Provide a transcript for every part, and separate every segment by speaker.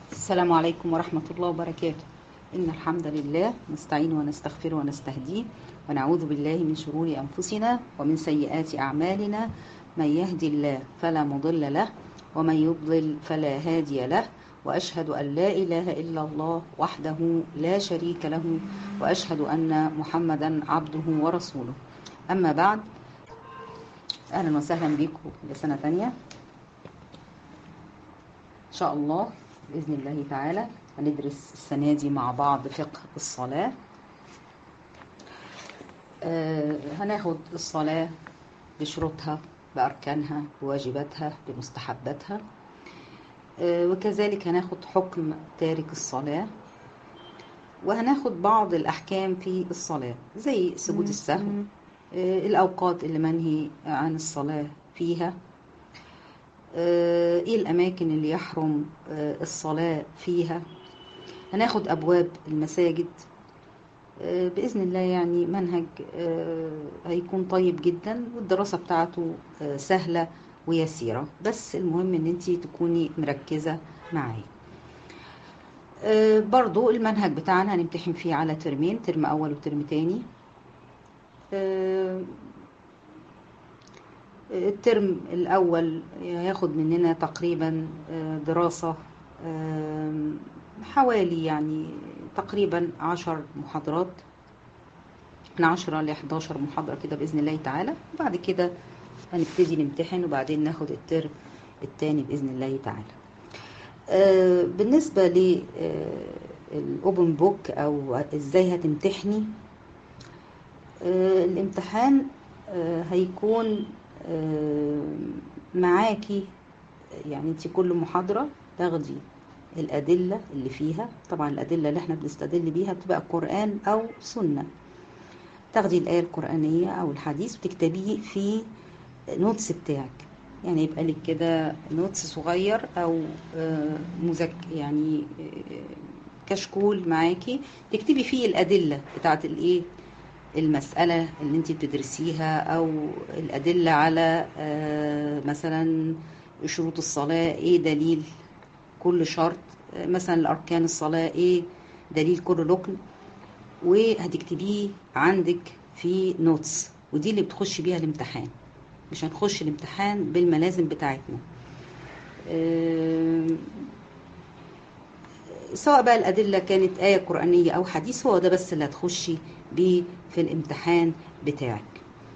Speaker 1: السلام عليكم ورحمة الله وبركاته إن الحمد لله نستعين ونستغفر ونستهديه ونعوذ بالله من شرور أنفسنا ومن سيئات أعمالنا من يهدي الله فلا مضل له ومن يضلل فلا هادي له وأشهد أن لا إله إلا الله وحده لا شريك له وأشهد أن محمدا عبده ورسوله أما بعد أهلا وسهلا بكم لسنة تانية إن شاء الله بإذن الله تعالى هندرس السنة دي مع بعض فقه الصلاة آه هناخد الصلاة بشروطها بأركانها بواجباتها بمستحباتها آه وكذلك هناخد حكم تارك الصلاة وهناخد بعض الأحكام في الصلاة زي سجود السهو آه الأوقات اللي منهي عن الصلاة فيها ايه الاماكن اللي يحرم الصلاة فيها هناخد ابواب المساجد باذن الله يعني منهج هيكون طيب جدا والدراسة بتاعته سهلة ويسيرة بس المهم ان انت تكوني مركزة معايا برضو المنهج بتاعنا هنمتحن فيه على ترمين ترم اول وترم تاني الترم الأول هياخد مننا تقريبا دراسة حوالي يعني تقريبا عشر محاضرات من عشرة لحداشر محاضرة كده بإذن الله تعالى وبعد كده هنبتدي نمتحن وبعدين ناخد الترم التاني بإذن الله تعالى بالنسبة للأوبن بوك أو إزاي هتمتحني الامتحان هيكون معاكي يعني انت كل محاضرة تاخدي الأدلة اللي فيها طبعا الأدلة اللي احنا بنستدل بيها بتبقى قرآن أو سنة تاخدي الآية القرآنية أو الحديث وتكتبيه في نوتس بتاعك يعني يبقى لك كده نوتس صغير أو مذك يعني كشكول معاكي تكتبي فيه الأدلة بتاعت الإيه المسألة اللي انت بتدرسيها او الادلة على مثلا شروط الصلاة ايه دليل كل شرط مثلا الاركان الصلاة ايه دليل كل ركن وهتكتبيه عندك في نوتس ودي اللي بتخش بيها الامتحان مش هنخش الامتحان بالملازم بتاعتنا سواء بقى الأدلة كانت آية قرآنية أو حديث هو ده بس اللي هتخشي بيه في الامتحان بتاعك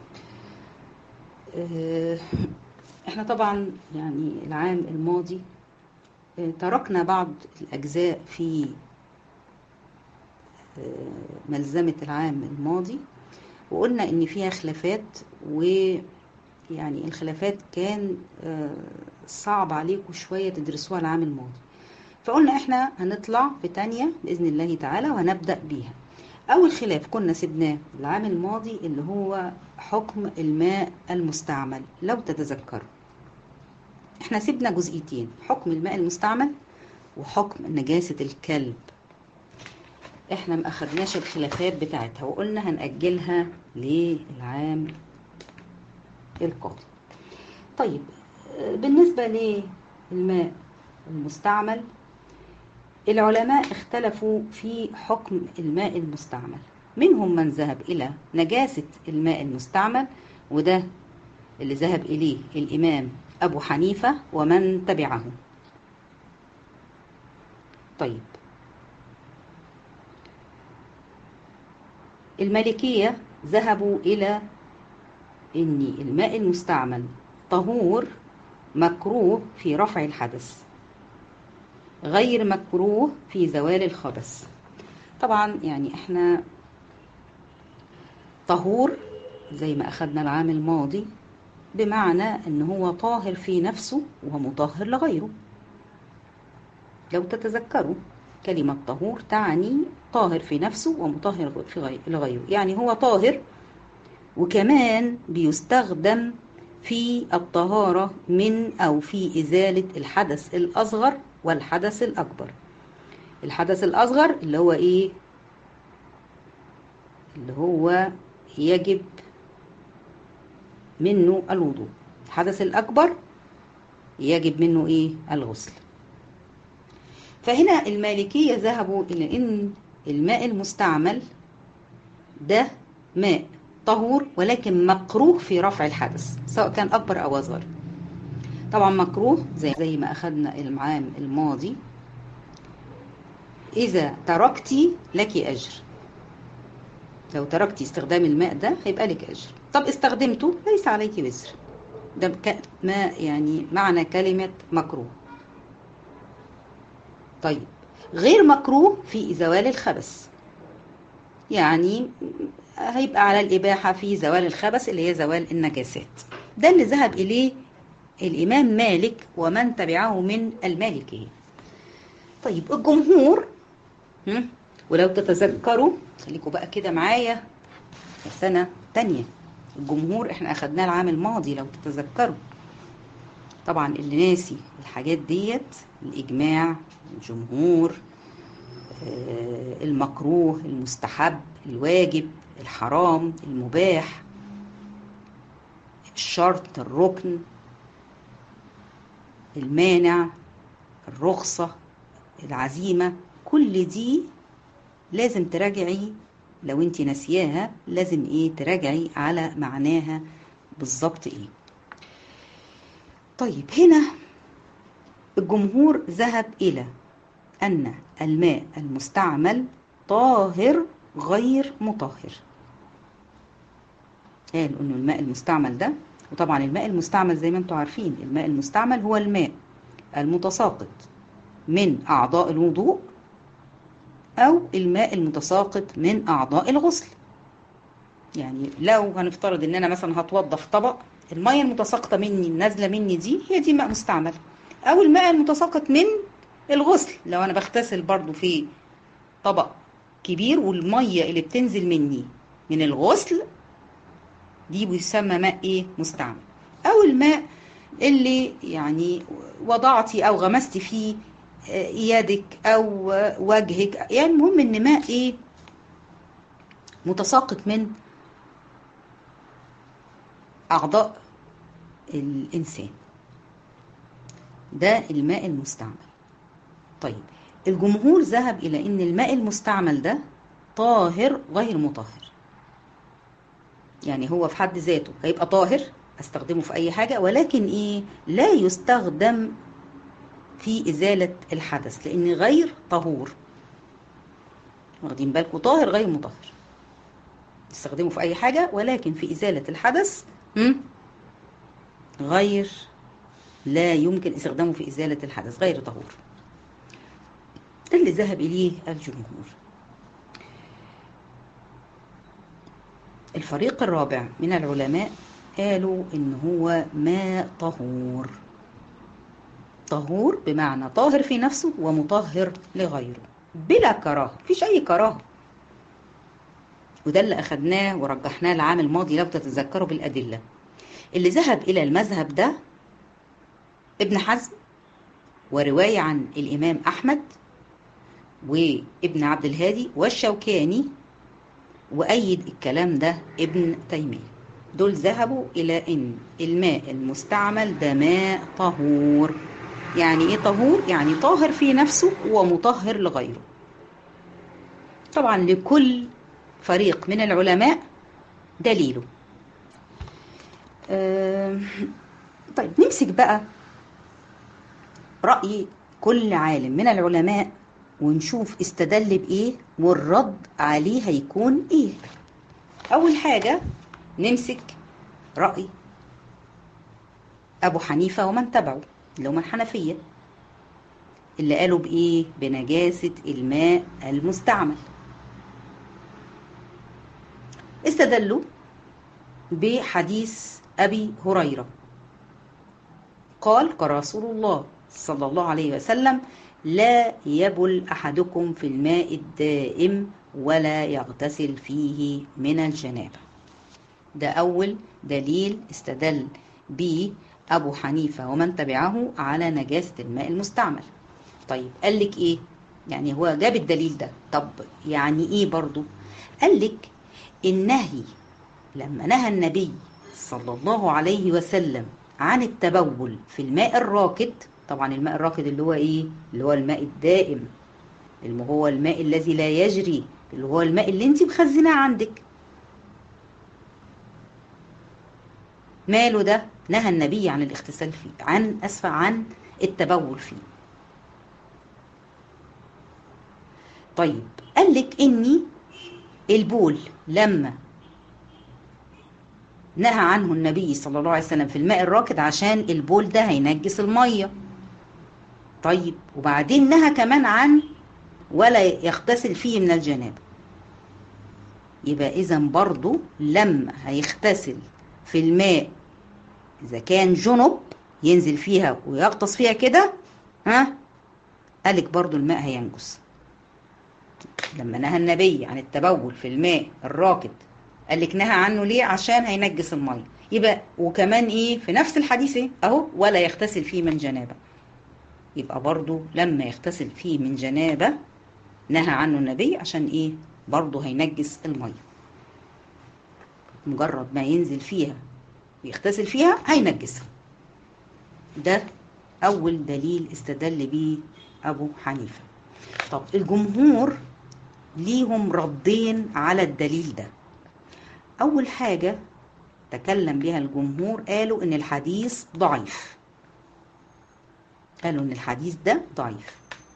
Speaker 1: احنا طبعا يعني العام الماضي تركنا بعض الأجزاء في ملزمة العام الماضي وقلنا إن فيها خلافات ويعني الخلافات كان صعب عليكم شوية تدرسوها العام الماضي فقلنا احنا هنطلع في تانية بإذن الله تعالى وهنبدأ بيها أول خلاف كنا سبناه العام الماضي اللي هو حكم الماء المستعمل لو تتذكروا احنا سيبنا جزئيتين حكم الماء المستعمل وحكم نجاسة الكلب احنا ما اخدناش الخلافات بتاعتها وقلنا هنأجلها للعام القادم طيب بالنسبة للماء المستعمل العلماء اختلفوا في حكم الماء المستعمل منهم من ذهب إلى نجاسة الماء المستعمل وده اللي ذهب إليه الإمام أبو حنيفة ومن تبعه طيب المالكية ذهبوا إلى أن الماء المستعمل طهور مكروه في رفع الحدث غير مكروه في زوال الخبث طبعا يعني احنا طهور زي ما اخدنا العام الماضي بمعنى ان هو طاهر في نفسه ومطهر لغيره لو تتذكروا كلمة طهور تعني طاهر في نفسه ومطهر في لغيره يعني هو طاهر وكمان بيستخدم في الطهارة من أو في إزالة الحدث الأصغر والحدث الأكبر الحدث الأصغر اللي هو إيه اللي هو يجب منه الوضوء الحدث الأكبر يجب منه إيه الغسل فهنا المالكية ذهبوا إلى أن الماء المستعمل ده ماء طهور ولكن مكروه في رفع الحدث سواء كان أكبر أو أصغر طبعا مكروه زي, زي ما أخذنا العام الماضي إذا تركتي لك أجر لو تركتي استخدام الماء ده هيبقى لك أجر طب استخدمته ليس عليك وزر ده ما يعني معنى كلمة مكروه طيب غير مكروه في زوال الخبث يعني هيبقى على الإباحة في زوال الخبث اللي هي زوال النجاسات ده اللي ذهب إليه الإمام مالك ومن تبعه من المالكية طيب الجمهور ولو تتذكروا خليكم بقى كده معايا سنة تانية الجمهور احنا أخدناه العام الماضي لو تتذكروا طبعا اللي ناسي الحاجات ديت الإجماع الجمهور المكروه المستحب الواجب الحرام المباح الشرط الركن المانع الرخصة العزيمة كل دي لازم تراجعي لو انت ناسياها لازم ايه تراجعي على معناها بالظبط ايه طيب هنا الجمهور ذهب الى ان الماء المستعمل طاهر غير مطهر قالوا انه الماء المستعمل ده وطبعا الماء المستعمل زي ما انتم عارفين الماء المستعمل هو الماء المتساقط من اعضاء الوضوء او الماء المتساقط من اعضاء الغسل يعني لو هنفترض ان انا مثلا هتوضى في طبق الميه المتساقطه مني نازله مني دي هي دي ماء مستعمل او الماء المتساقط من الغسل لو انا بغتسل برضو في طبق كبير والميه اللي بتنزل مني من الغسل دي بيسمى ماء ايه مستعمل او الماء اللي يعني وضعتي او غمستي فيه يدك او وجهك يعني المهم ان ماء ايه متساقط من اعضاء الانسان ده الماء المستعمل طيب الجمهور ذهب الى ان الماء المستعمل ده طاهر غير مطهر يعني هو في حد ذاته هيبقى طاهر استخدمه في اي حاجه ولكن ايه لا يستخدم في ازاله الحدث لان غير طهور واخدين بالكم طاهر غير مطهر تستخدمه في اي حاجه ولكن في ازاله الحدث غير لا يمكن استخدامه في ازاله الحدث غير طهور ده اللي ذهب اليه الجمهور الفريق الرابع من العلماء قالوا ان هو ماء طهور طهور بمعنى طاهر في نفسه ومطهر لغيره بلا كراهه مفيش اي كراهه وده اللي اخدناه ورجحناه العام الماضي لو تتذكروا بالادله اللي ذهب الى المذهب ده ابن حزم وروايه عن الامام احمد وابن عبد الهادي والشوكاني وأيد الكلام ده ابن تيمية دول ذهبوا إلى أن الماء المستعمل ده ماء طهور يعني إيه طهور؟ يعني طاهر في نفسه ومطهر لغيره طبعا لكل فريق من العلماء دليله أه طيب نمسك بقى رأي كل عالم من العلماء ونشوف استدل بإيه والرد عليه هيكون إيه أول حاجة نمسك رأي أبو حنيفة ومن تبعه اللي هم الحنفية اللي قالوا بإيه بنجاسة الماء المستعمل استدلوا بحديث أبي هريرة قال قال رسول الله صلى الله عليه وسلم لا يبل أحدكم في الماء الدائم ولا يغتسل فيه من الجنابة ده أول دليل استدل به أبو حنيفة ومن تبعه على نجاسة الماء المستعمل طيب قال لك إيه؟ يعني هو جاب الدليل ده طب يعني إيه برضو؟ قال لك النهي لما نهى النبي صلى الله عليه وسلم عن التبول في الماء الراكد طبعا الماء الراكد اللي هو ايه اللي هو الماء الدائم اللي هو الماء الذي لا يجري اللي هو الماء اللي انت مخزناه عندك ماله ده نهى النبي عن الاغتسال فيه عن اسفة عن التبول فيه طيب قال لك اني البول لما نهى عنه النبي صلى الله عليه وسلم في الماء الراكد عشان البول ده هينجس الميه طيب وبعدين نهى كمان عن ولا يغتسل فيه من الجنابه يبقى اذا برضو لما هيغتسل في الماء اذا كان جنب ينزل فيها ويغطس فيها كده ها قالك برضو الماء هينجس لما نهى النبي عن التبول في الماء الراكد قال لك نهى عنه ليه عشان هينجس الميه يبقى وكمان ايه في نفس الحديث ايه اهو ولا يغتسل فيه من جنابه يبقى برضو لما يغتسل فيه من جنابه نهى عنه النبي عشان ايه برضو هينجس الميه مجرد ما ينزل فيها ويغتسل فيها هينجسها ده اول دليل استدل بيه ابو حنيفه طب الجمهور ليهم ردين على الدليل ده أول حاجة تكلم بها الجمهور قالوا إن الحديث ضعيف قالوا إن الحديث ده ضعيف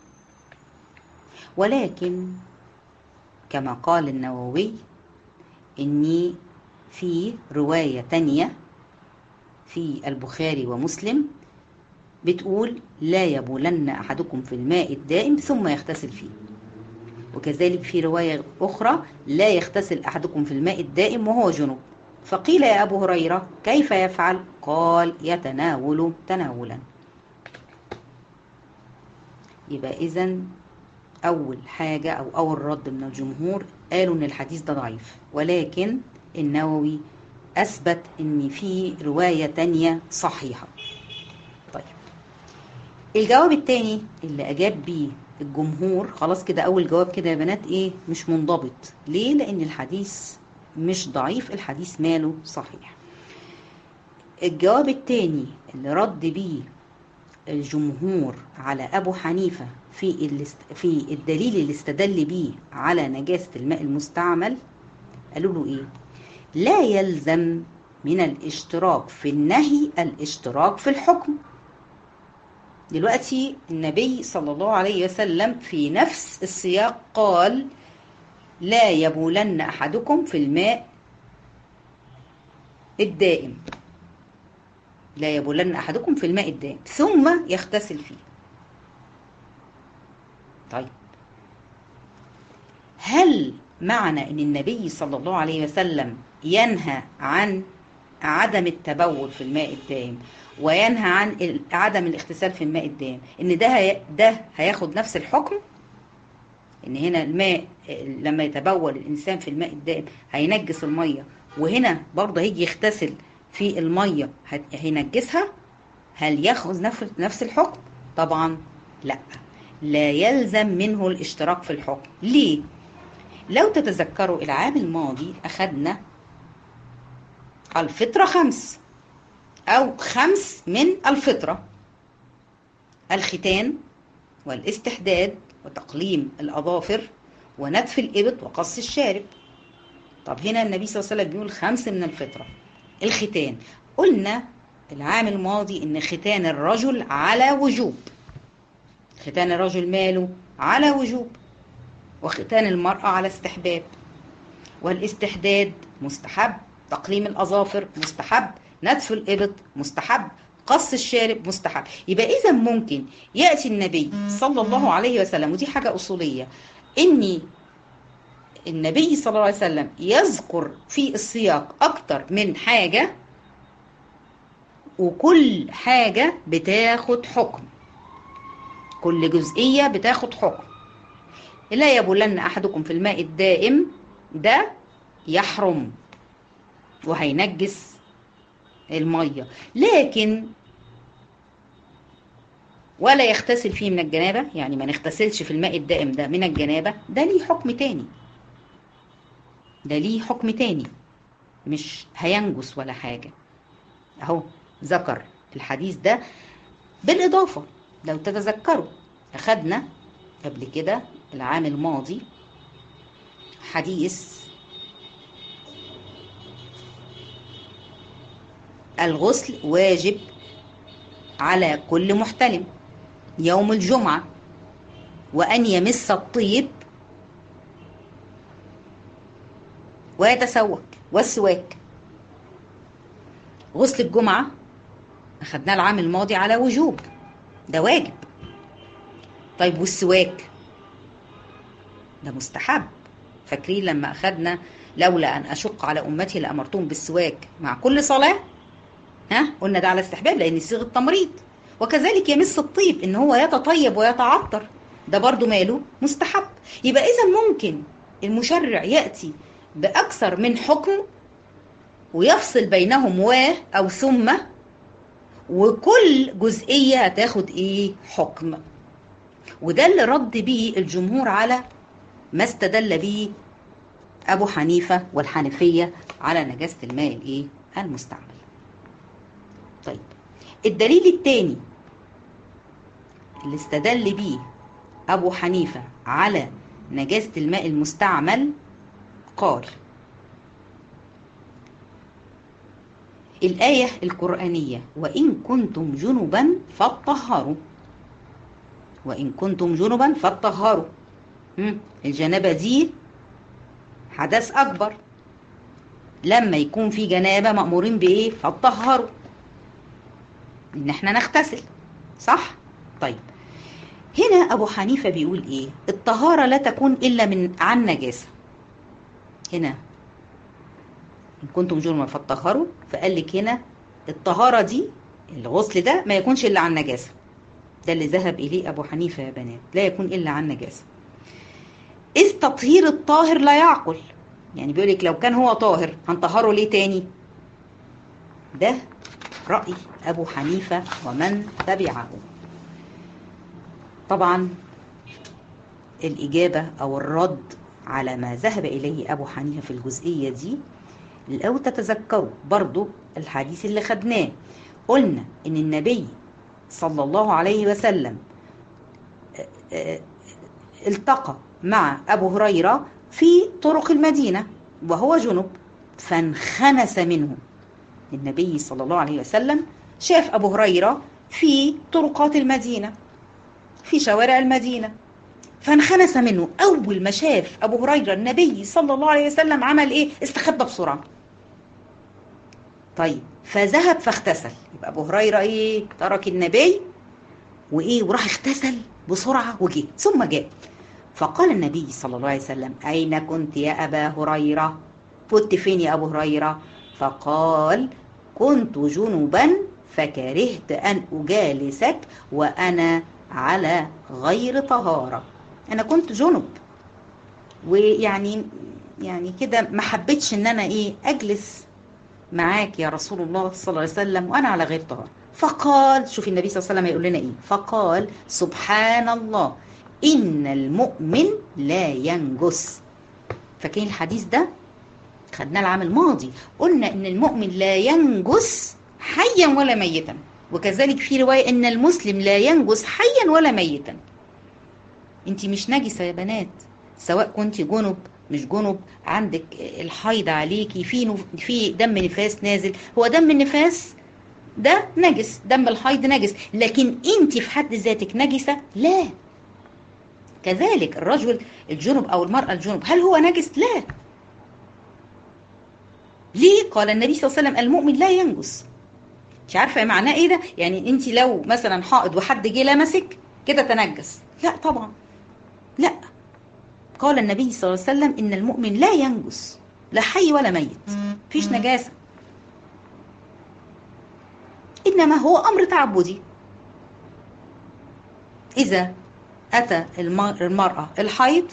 Speaker 1: ولكن كما قال النووي إني في رواية تانية في البخاري ومسلم بتقول لا يبولن أحدكم في الماء الدائم ثم يغتسل فيه وكذلك في رواية أخرى لا يغتسل أحدكم في الماء الدائم وهو جنوب فقيل يا أبو هريرة كيف يفعل قال يتناول تناولا يبقى إذا أول حاجة أو أول رد من الجمهور قالوا إن الحديث ده ضعيف ولكن النووي أثبت إن في رواية تانية صحيحة طيب الجواب التاني اللي أجاب بيه الجمهور خلاص كده اول جواب كده يا بنات ايه مش منضبط ليه لان الحديث مش ضعيف الحديث ماله صحيح الجواب التاني اللي رد بيه الجمهور على ابو حنيفه في الاست... في الدليل اللي استدل بيه على نجاسه الماء المستعمل قالوا له ايه لا يلزم من الاشتراك في النهي الاشتراك في الحكم دلوقتي النبي صلى الله عليه وسلم في نفس السياق قال لا يبولن احدكم في الماء الدائم لا يبولن احدكم في الماء الدائم ثم يغتسل فيه طيب هل معنى ان النبي صلى الله عليه وسلم ينهى عن عدم التبول في الماء الدائم وينهى عن عدم الاغتسال في الماء الدائم ان ده هي ده هياخد نفس الحكم ان هنا الماء لما يتبول الانسان في الماء الدائم هينجس الميه وهنا برضه هيجي يغتسل في الميه هينجسها هل ياخذ نفس الحكم طبعا لا لا يلزم منه الاشتراك في الحكم ليه لو تتذكروا العام الماضي اخذنا الفطره خمس أو خمس من الفطرة الختان والاستحداد وتقليم الأظافر ونتف الإبط وقص الشارب طب هنا النبي صلى الله عليه وسلم بيقول خمس من الفطرة الختان قلنا العام الماضي ان ختان الرجل على وجوب ختان الرجل ماله على وجوب وختان المرأة على استحباب والاستحداد مستحب تقليم الأظافر مستحب نتف الإبط مستحب قص الشارب مستحب يبقى إذا ممكن يأتي النبي صلى الله عليه وسلم ودي حاجة أصولية إني النبي صلى الله عليه وسلم يذكر في السياق أكتر من حاجة وكل حاجة بتاخد حكم كل جزئية بتاخد حكم لا يبولن أحدكم في الماء الدائم ده يحرم وهينجس المية لكن ولا يغتسل فيه من الجنابة يعني ما نغتسلش في الماء الدائم ده من الجنابة ده ليه حكم تاني ده ليه حكم تاني مش هينجس ولا حاجة اهو ذكر الحديث ده بالإضافة لو تتذكروا أخدنا قبل كده العام الماضي حديث الغسل واجب على كل محتلم يوم الجمعة وأن يمس الطيب ويتسوك والسواك غسل الجمعة أخدناه العام الماضي على وجوب ده واجب طيب والسواك ده مستحب فاكرين لما أخدنا لولا أن أشق على أمتي لأمرتهم بالسواك مع كل صلاة ها قلنا ده على استحباب لأن صيغة تمريض وكذلك يمس الطيب إن هو يتطيب ويتعطر ده برضو ماله مستحب يبقى إذا ممكن المشرع يأتي بأكثر من حكم ويفصل بينهم و أو ثم وكل جزئية هتاخد إيه حكم وده اللي رد به الجمهور على ما استدل به أبو حنيفة والحنفية على نجاسة الماء الإيه المستعمل طيب الدليل الثاني اللي استدل به أبو حنيفة على نجاسة الماء المستعمل قال الآية القرآنية وإن كنتم جنبا فاطهروا وإن كنتم جنبا فاطهروا الجنابة دي حدث أكبر لما يكون في جنابة مأمورين بإيه فاطهروا إن احنا نغتسل صح؟ طيب هنا أبو حنيفة بيقول إيه الطهارة لا تكون إلا من عن نجاسة هنا إن كنتم جرما فاطهروا فقال لك هنا الطهارة دي الغسل ده ما يكونش إلا عن نجاسة ده اللي ذهب إليه أبو حنيفة يا بنات لا يكون إلا عن نجاسة إذ تطهير الطاهر لا يعقل يعني بيقول لك لو كان هو طاهر هنطهره ليه تاني ده رأي أبو حنيفة ومن تبعه طبعا الإجابة أو الرد على ما ذهب إليه أبو حنيفة في الجزئية دي لو تتذكروا برضو الحديث اللي خدناه قلنا إن النبي صلى الله عليه وسلم التقى مع أبو هريرة في طرق المدينة وهو جنب فانخنس منه النبي صلى الله عليه وسلم شاف أبو هريرة في طرقات المدينة في شوارع المدينة فانخنس منه أول ما شاف أبو هريرة النبي صلى الله عليه وسلم عمل إيه استخبى بسرعة طيب فذهب فاغتسل يبقى أبو هريرة إيه ترك النبي وإيه وراح اغتسل بسرعة وجه ثم جاء فقال النبي صلى الله عليه وسلم أين كنت يا أبا هريرة كنت فين يا أبو هريرة فقال كنت جنبا فكرهت أن أجالسك وأنا على غير طهارة أنا كنت جنب ويعني يعني كده ما حبيتش ان انا ايه اجلس معاك يا رسول الله صلى الله عليه وسلم وانا على غير طهارة فقال شوف النبي صلى الله عليه وسلم يقول لنا ايه فقال سبحان الله ان المؤمن لا ينجس فاكرين الحديث ده خدناه العام الماضي قلنا ان المؤمن لا ينجس حيا ولا ميتا وكذلك في رواية ان المسلم لا ينجس حيا ولا ميتا انت مش نجسة يا بنات سواء كنت جنب مش جنب عندك الحيض عليكي في نف... في دم نفاس نازل هو دم النفاس ده نجس دم الحيض نجس لكن انت في حد ذاتك نجسة لا كذلك الرجل الجنب او المرأة الجنب هل هو نجس لا ليه قال النبي صلى الله عليه وسلم المؤمن لا ينجس مش عارفه معناه ايه ده يعني انت لو مثلا حائض وحد جه لمسك كده تنجس لا طبعا لا قال النبي صلى الله عليه وسلم ان المؤمن لا ينجس لا حي ولا ميت فيش نجاسه انما هو امر تعبدي اذا اتى المراه الحيض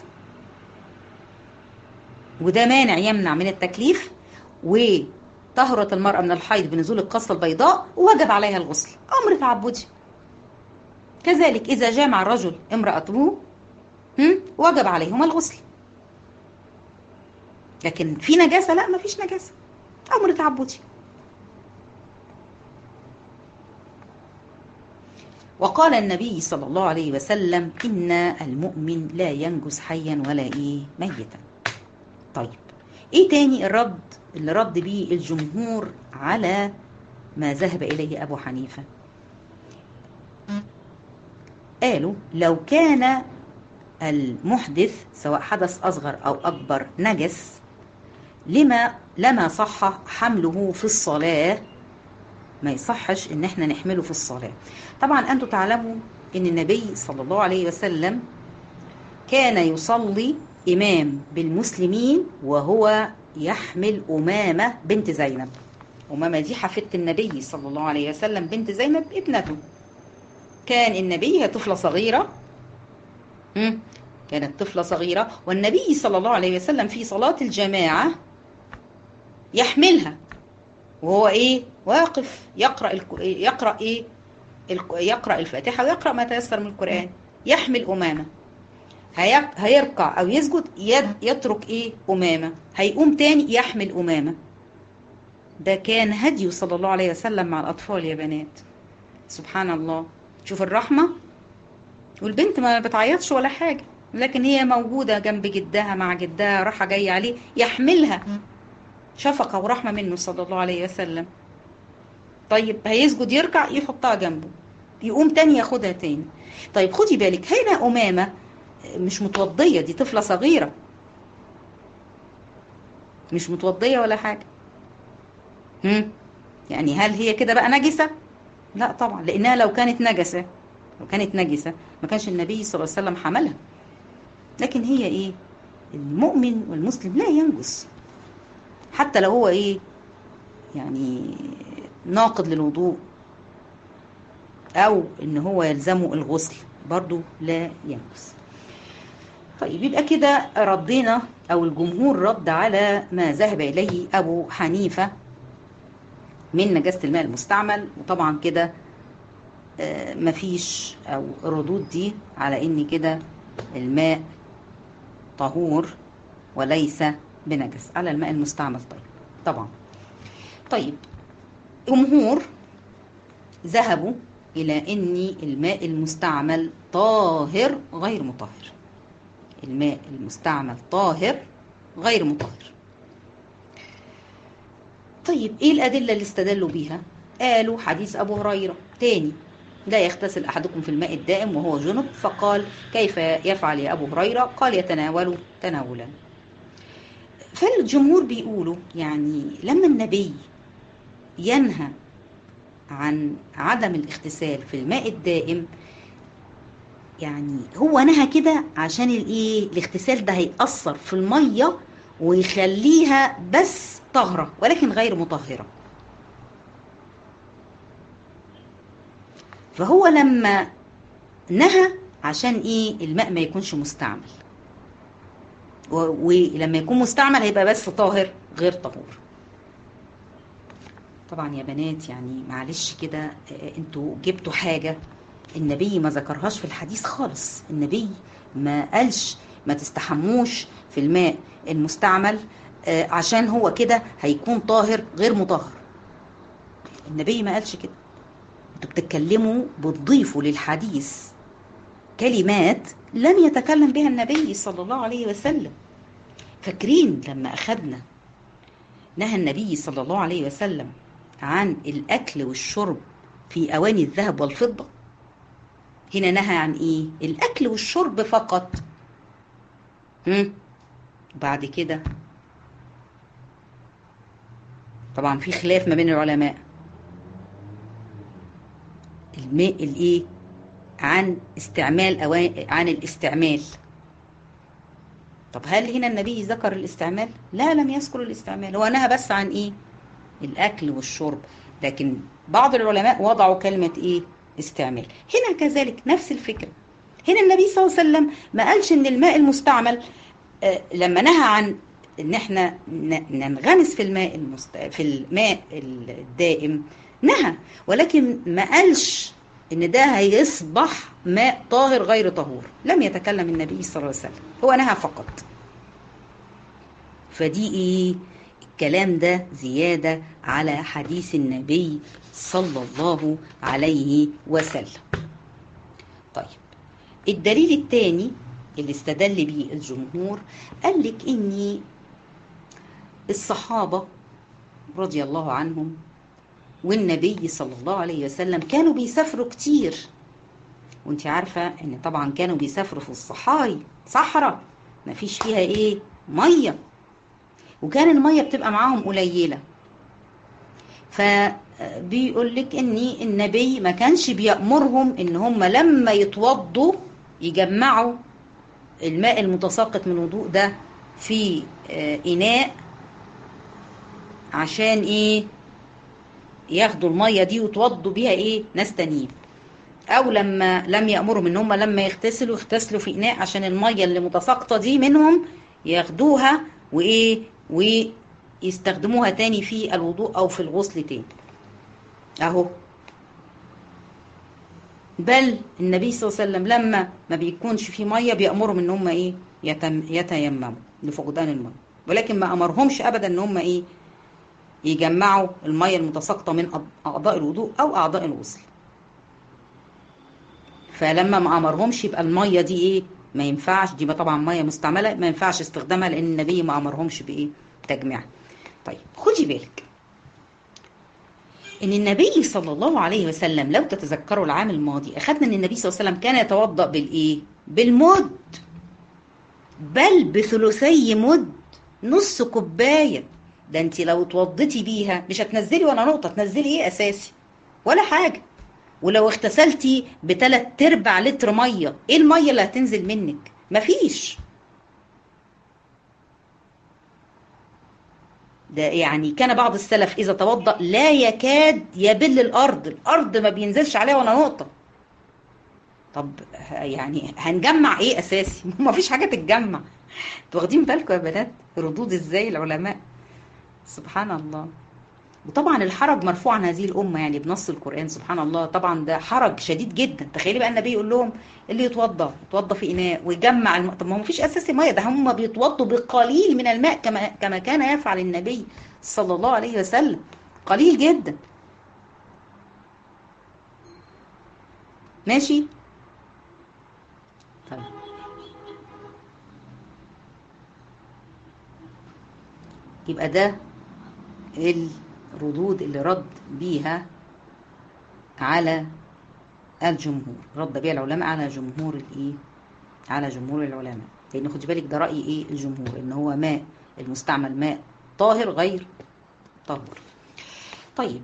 Speaker 1: وده مانع يمنع من التكليف وطهرت المرأة من الحيض بنزول القصة البيضاء ووجب عليها الغسل أمر تعبدي كذلك إذا جامع الرجل امرأته وجب عليهما الغسل لكن في نجاسة لا ما فيش نجاسة أمر تعبدي وقال النبي صلى الله عليه وسلم إن المؤمن لا ينجس حيا ولا إيه ميتا طيب إيه تاني الرد اللي رد بيه الجمهور على ما ذهب إليه أبو حنيفة قالوا لو كان المحدث سواء حدث أصغر أو أكبر نجس لما لما صح حمله في الصلاة ما يصحش ان احنا نحمله في الصلاة طبعا انتم تعلموا ان النبي صلى الله عليه وسلم كان يصلي امام بالمسلمين وهو يحمل امامة بنت زينب امامة دي حفيدة النبي صلى الله عليه وسلم بنت زينب ابنته كان النبي هي طفلة صغيرة كانت طفلة صغيرة والنبي صلى الله عليه وسلم في صلاة الجماعة يحملها وهو ايه واقف يقرأ الك... يقرأ ايه الك... يقرأ الفاتحة ويقرأ ما تيسر من القرآن يحمل أمامة هي... هيركع أو يسجد يد... يترك ايه أمامة هيقوم تاني يحمل أمامة ده كان هديه صلى الله عليه وسلم مع الأطفال يا بنات سبحان الله شوف الرحمة والبنت ما بتعيطش ولا حاجة لكن هي موجودة جنب جدها مع جدها راحة جاية عليه يحملها شفقة ورحمة منه صلى الله عليه وسلم طيب هيسجد يركع يحطها جنبه يقوم تاني ياخدها تاني طيب خدي بالك هنا أمامة مش متوضية دي طفلة صغيرة مش متوضية ولا حاجة هم؟ يعني هل هي كده بقى نجسة لا طبعا لأنها لو كانت نجسة لو كانت نجسة ما كانش النبي صلى الله عليه وسلم حملها لكن هي ايه المؤمن والمسلم لا ينجس حتى لو هو ايه يعني ناقض للوضوء او ان هو يلزمه الغسل برضو لا ينجس طيب يبقى كده ردينا او الجمهور رد على ما ذهب اليه ابو حنيفة من نجاسة الماء المستعمل وطبعا كده مفيش او الردود دي على ان كده الماء طهور وليس بنجس على الماء المستعمل طيب طبعا طيب جمهور ذهبوا إلى أن الماء المستعمل طاهر غير مطهر الماء المستعمل طاهر غير مطهر طيب ايه الأدلة اللي استدلوا بيها قالوا حديث أبو هريرة تاني لا يغتسل أحدكم في الماء الدائم وهو جنب فقال كيف يفعل يا أبو هريرة قال يتناول تناولا فالجمهور بيقولوا يعني لما النبي ينهى عن عدم الاغتسال في الماء الدائم يعني هو نهى كده عشان الايه الاغتسال ده هيأثر في المية ويخليها بس طهرة ولكن غير مطهرة فهو لما نهى عشان ايه الماء ما يكونش مستعمل ولما يكون مستعمل هيبقى بس طاهر غير طهور طبعا يا بنات يعني معلش كده انتوا جبتوا حاجة النبي ما ذكرهاش في الحديث خالص النبي ما قالش ما تستحموش في الماء المستعمل عشان هو كده هيكون طاهر غير مطهر النبي ما قالش كده انتوا بتتكلموا بتضيفوا للحديث كلمات لم يتكلم بها النبي صلى الله عليه وسلم فاكرين لما أخذنا نهى النبي صلى الله عليه وسلم عن الأكل والشرب في أواني الذهب والفضة هنا نهى عن إيه الأكل والشرب فقط هم؟ بعد كده طبعا في خلاف ما بين العلماء الماء الايه عن استعمال أوان... عن الاستعمال طب هل هنا النبي ذكر الاستعمال لا لم يذكر الاستعمال هو نهى بس عن ايه الاكل والشرب لكن بعض العلماء وضعوا كلمة ايه استعمال هنا كذلك نفس الفكرة هنا النبي صلى الله عليه وسلم ما قالش ان الماء المستعمل آه لما نهى عن ان احنا ننغمس في الماء المست... في الماء الدائم نهى ولكن ما قالش ان ده هيصبح ماء طاهر غير طهور لم يتكلم النبي صلى الله عليه وسلم هو نهى فقط فدي ايه الكلام ده زيادة على حديث النبي صلى الله عليه وسلم طيب الدليل الثاني اللي استدل به الجمهور قال لك اني الصحابه رضي الله عنهم والنبي صلى الله عليه وسلم كانوا بيسافروا كتير وانت عارفه ان طبعا كانوا بيسافروا في الصحاري صحراء ما فيش فيها ايه ميه وكان الميه بتبقى معاهم قليله فبيقول لك ان النبي ما كانش بيأمرهم ان هم لما يتوضوا يجمعوا الماء المتساقط من الوضوء ده في اناء عشان ايه ياخدوا الميه دي ويتوضوا بيها ايه ناس تانيين او لما لم يامرهم ان هم لما يغتسلوا يغتسلوا في اناء عشان الميه اللي متساقطه دي منهم ياخدوها وايه ويستخدموها تاني في الوضوء او في الغسل تاني اهو بل النبي صلى الله عليه وسلم لما ما بيكونش في ميه بيامرهم ان هم ايه يتم يتيمموا لفقدان الميه ولكن ما امرهمش ابدا ان هم ايه يجمعوا الميه المتساقطه من اعضاء الوضوء او اعضاء الغسل فلما ما امرهمش يبقى الميه دي ايه ما ينفعش دي طبعا ميه مستعمله ما ينفعش استخدامها لان النبي ما امرهمش بايه تجميعها طيب خدي بالك ان النبي صلى الله عليه وسلم لو تتذكروا العام الماضي اخذنا ان النبي صلى الله عليه وسلم كان يتوضا بالايه بالمد بل بثلثي مد نص كوبايه ده انت لو اتوضيتي بيها مش هتنزلي ولا نقطه تنزلي ايه اساسي ولا حاجه ولو اغتسلتي بتلات ارباع لتر ميه ايه الميه اللي هتنزل منك مفيش ده يعني كان بعض السلف اذا توضا لا يكاد يبل الارض الارض ما بينزلش عليها ولا نقطه طب يعني هنجمع ايه اساسي ما فيش حاجه تتجمع انتوا واخدين بالكم يا بنات ردود ازاي العلماء سبحان الله وطبعا الحرج مرفوع عن هذه الامه يعني بنص القران سبحان الله طبعا ده حرج شديد جدا تخيلي بقى النبي يقول لهم اللي يتوضا يتوضا في اناء ويجمع الم... طب ما هو مفيش اساسي ميه ده هم بيتوضوا بقليل من الماء كما كما كان يفعل النبي صلى الله عليه وسلم قليل جدا ماشي طيب يبقى ده الردود اللي رد بيها على الجمهور رد بيها العلماء على جمهور الايه على جمهور العلماء لان خدي بالك ده راي ايه الجمهور ان هو ماء المستعمل ماء طاهر غير طهور طيب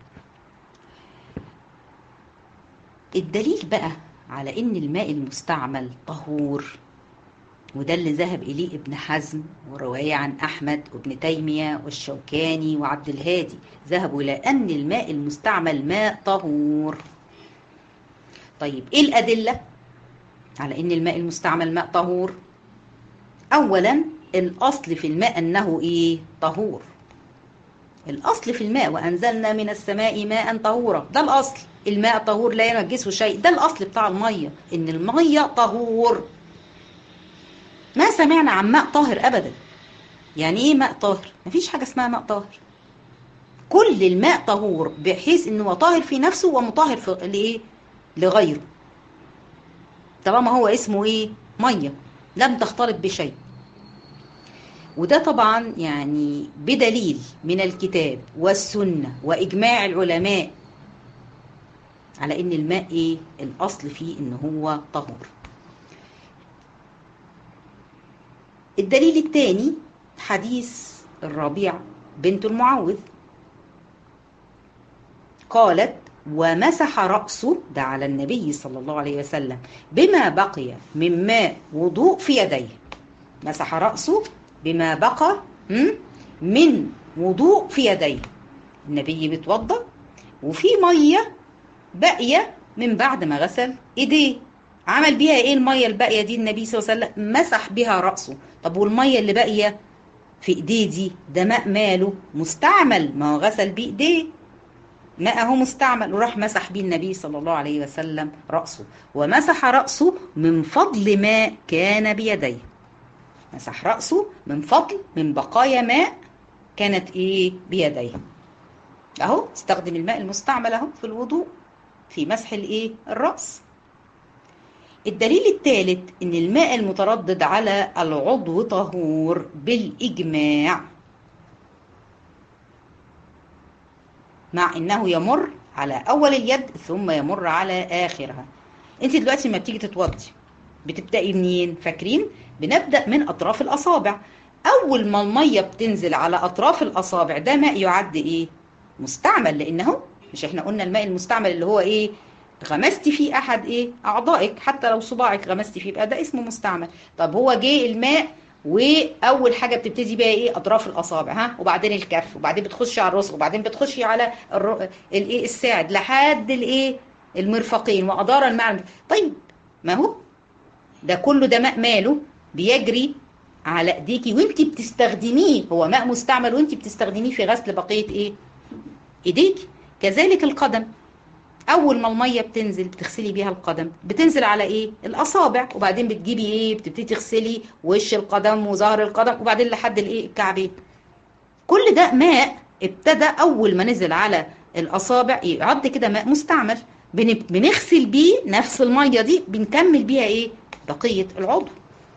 Speaker 1: الدليل بقى على ان الماء المستعمل طهور وده اللي ذهب إليه ابن حزم ورواية عن أحمد وابن تيمية والشوكاني وعبد الهادي ذهبوا إلى أن الماء المستعمل ماء طهور طيب إيه الأدلة على أن الماء المستعمل ماء طهور أولا الأصل في الماء أنه إيه طهور الأصل في الماء وأنزلنا من السماء ماء طهورا ده الأصل الماء طهور لا ينجسه شيء ده الأصل بتاع المية إن المية طهور ما سمعنا عن ماء طاهر ابدا يعني ايه ماء طاهر مفيش حاجه اسمها ماء طاهر كل الماء طهور بحيث انه طاهر في نفسه ومطهر في لايه لغيره طالما هو اسمه ايه ميه لم تختلط بشيء وده طبعا يعني بدليل من الكتاب والسنه واجماع العلماء على ان الماء ايه الاصل فيه ان هو طهور الدليل الثاني حديث الربيع بنت المعوذ قالت ومسح رأسه ده على النبي صلى الله عليه وسلم بما بقي من ماء وضوء في يديه مسح رأسه بما بقى من وضوء في يديه النبي بيتوضا وفي ميه باقيه من بعد ما غسل ايديه عمل بيها ايه الميه الباقيه دي النبي صلى الله عليه وسلم مسح بها راسه طب والميه اللي باقيه في ايديه دي ده ماء ماله مستعمل ما هو غسل بايديه ماء هو مستعمل وراح مسح بيه النبي صلى الله عليه وسلم راسه ومسح راسه من فضل ماء كان بيديه مسح راسه من فضل من بقايا ماء كانت ايه بيديه اهو استخدم الماء المستعمل اهو في الوضوء في مسح الايه الراس الدليل الثالث ان الماء المتردد على العضو طهور بالاجماع مع انه يمر على اول اليد ثم يمر على اخرها انت دلوقتي لما بتيجي تتوضي بتبداي منين فاكرين بنبدا من اطراف الاصابع اول ما الميه بتنزل على اطراف الاصابع ده ماء يعد ايه مستعمل لانه مش احنا قلنا الماء المستعمل اللي هو ايه غمستي فيه احد ايه اعضائك حتى لو صباعك غمستي فيه يبقى ده اسمه مستعمل طب هو جه الماء واول حاجه بتبتدي بيها ايه اطراف الاصابع ها وبعدين الكف وبعدين بتخشي على الرسغ وبعدين بتخشي على الر... الايه الساعد لحد الايه المرفقين وادار الماء طيب ما هو ده كله ده ماء ماله بيجري على ايديكي وانت بتستخدميه هو ماء مستعمل وانت بتستخدميه في غسل بقيه ايه ايديكي كذلك القدم اول ما الميه بتنزل بتغسلي بيها القدم بتنزل على ايه الاصابع وبعدين بتجيبي ايه بتبتدي تغسلي وش القدم وظهر القدم وبعدين لحد الايه الكعبين كل ده ماء ابتدى اول ما نزل على الاصابع يعد كده ماء مستعمل بنغسل بيه نفس الميه دي بنكمل بيها ايه بقيه العضو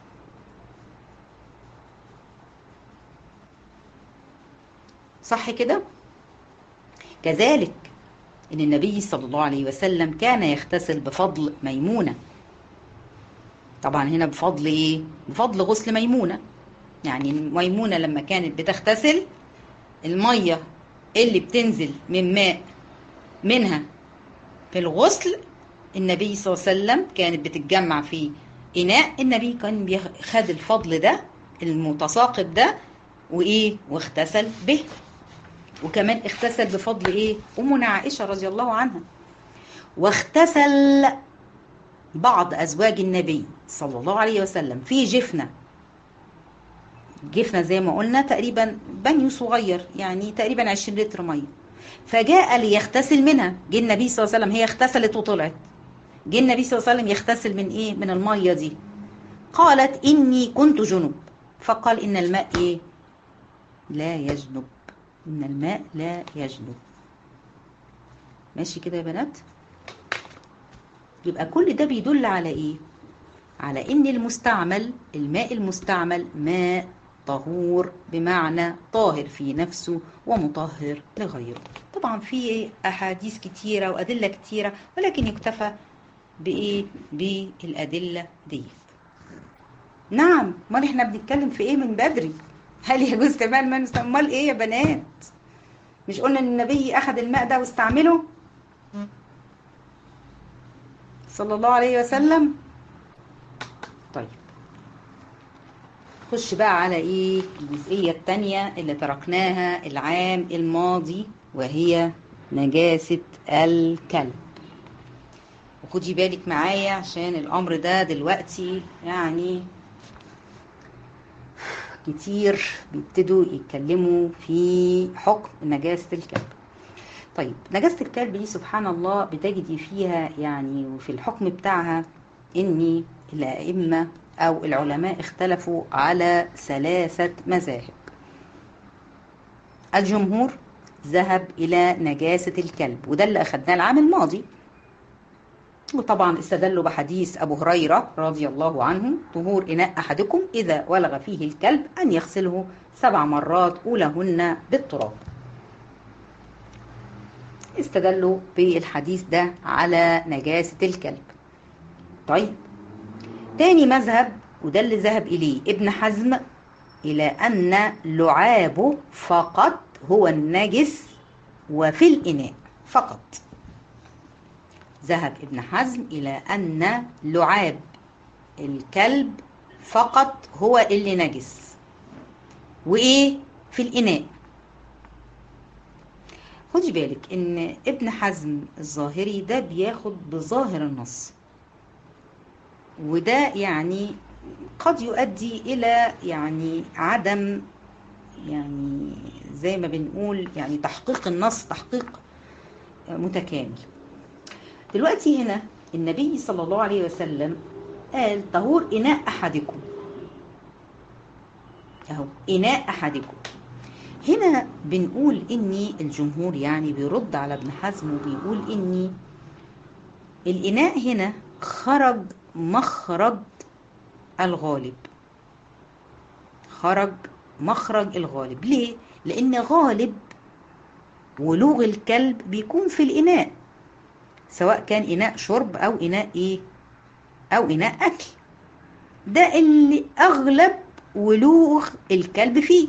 Speaker 1: صح كده كذلك ان النبي صلى الله عليه وسلم كان يغتسل بفضل ميمونه طبعا هنا بفضل ايه بفضل غسل ميمونه يعني ميمونه لما كانت بتغتسل الميه اللي بتنزل من ماء منها في الغسل النبي صلى الله عليه وسلم كانت بتتجمع في اناء النبي كان خد الفضل ده المتساقط ده وايه واغتسل به وكمان اغتسل بفضل ايه امنا عائشه رضي الله عنها واغتسل بعض ازواج النبي صلى الله عليه وسلم في جفنه جفنه زي ما قلنا تقريبا بني صغير يعني تقريبا 20 لتر ميه فجاء ليغتسل منها جه النبي صلى الله عليه وسلم هي اغتسلت وطلعت جه النبي صلى الله عليه وسلم يغتسل من ايه من الميه دي قالت اني كنت جنب فقال ان الماء ايه لا يجنب ان الماء لا يجنب ماشي كده يا بنات يبقى كل ده بيدل على ايه على ان المستعمل الماء المستعمل ماء طهور بمعنى طاهر في نفسه ومطهر لغيره طبعا في احاديث كتيره وادله كتيره ولكن يكتفى بايه بالادله ديت نعم امال احنا بنتكلم في ايه من بدري هل يجوز كمان ما امال ايه يا بنات مش قلنا ان النبي اخذ الماء ده واستعمله صلى الله عليه وسلم طيب خش بقى على ايه الجزئية التانية اللي تركناها العام الماضي وهي نجاسة الكلب وخدي بالك معايا عشان الامر ده دلوقتي يعني كتير بيبتدوا يتكلموا في حكم نجاسة الكلب طيب نجاسة الكلب دي سبحان الله بتجدي فيها يعني وفي الحكم بتاعها ان الائمة او العلماء اختلفوا على ثلاثة مذاهب الجمهور ذهب الى نجاسة الكلب وده اللي اخدناه العام الماضي وطبعا استدلوا بحديث أبو هريرة رضي الله عنه طهور إناء أحدكم إذا ولغ فيه الكلب أن يغسله سبع مرات أولهن بالتراب استدلوا بالحديث ده على نجاسة الكلب طيب تاني مذهب وده اللي ذهب إليه ابن حزم إلى أن لعابه فقط هو النجس وفي الإناء فقط ذهب ابن حزم إلى أن لعاب الكلب فقط هو اللي نجس وإيه في الإناء خدي بالك إن ابن حزم الظاهري ده بياخد بظاهر النص وده يعني قد يؤدي إلى يعني عدم يعني زي ما بنقول يعني تحقيق النص تحقيق متكامل دلوقتي هنا النبي صلى الله عليه وسلم قال طهور إناء أحدكم أهو إناء أحدكم هنا بنقول إني الجمهور يعني بيرد على ابن حزم وبيقول إني الإناء هنا خرج مخرج الغالب خرج مخرج الغالب ليه لان غالب ولوغ الكلب بيكون في الاناء سواء كان اناء شرب او اناء ايه او اناء اكل ده اللي اغلب ولوغ الكلب فيه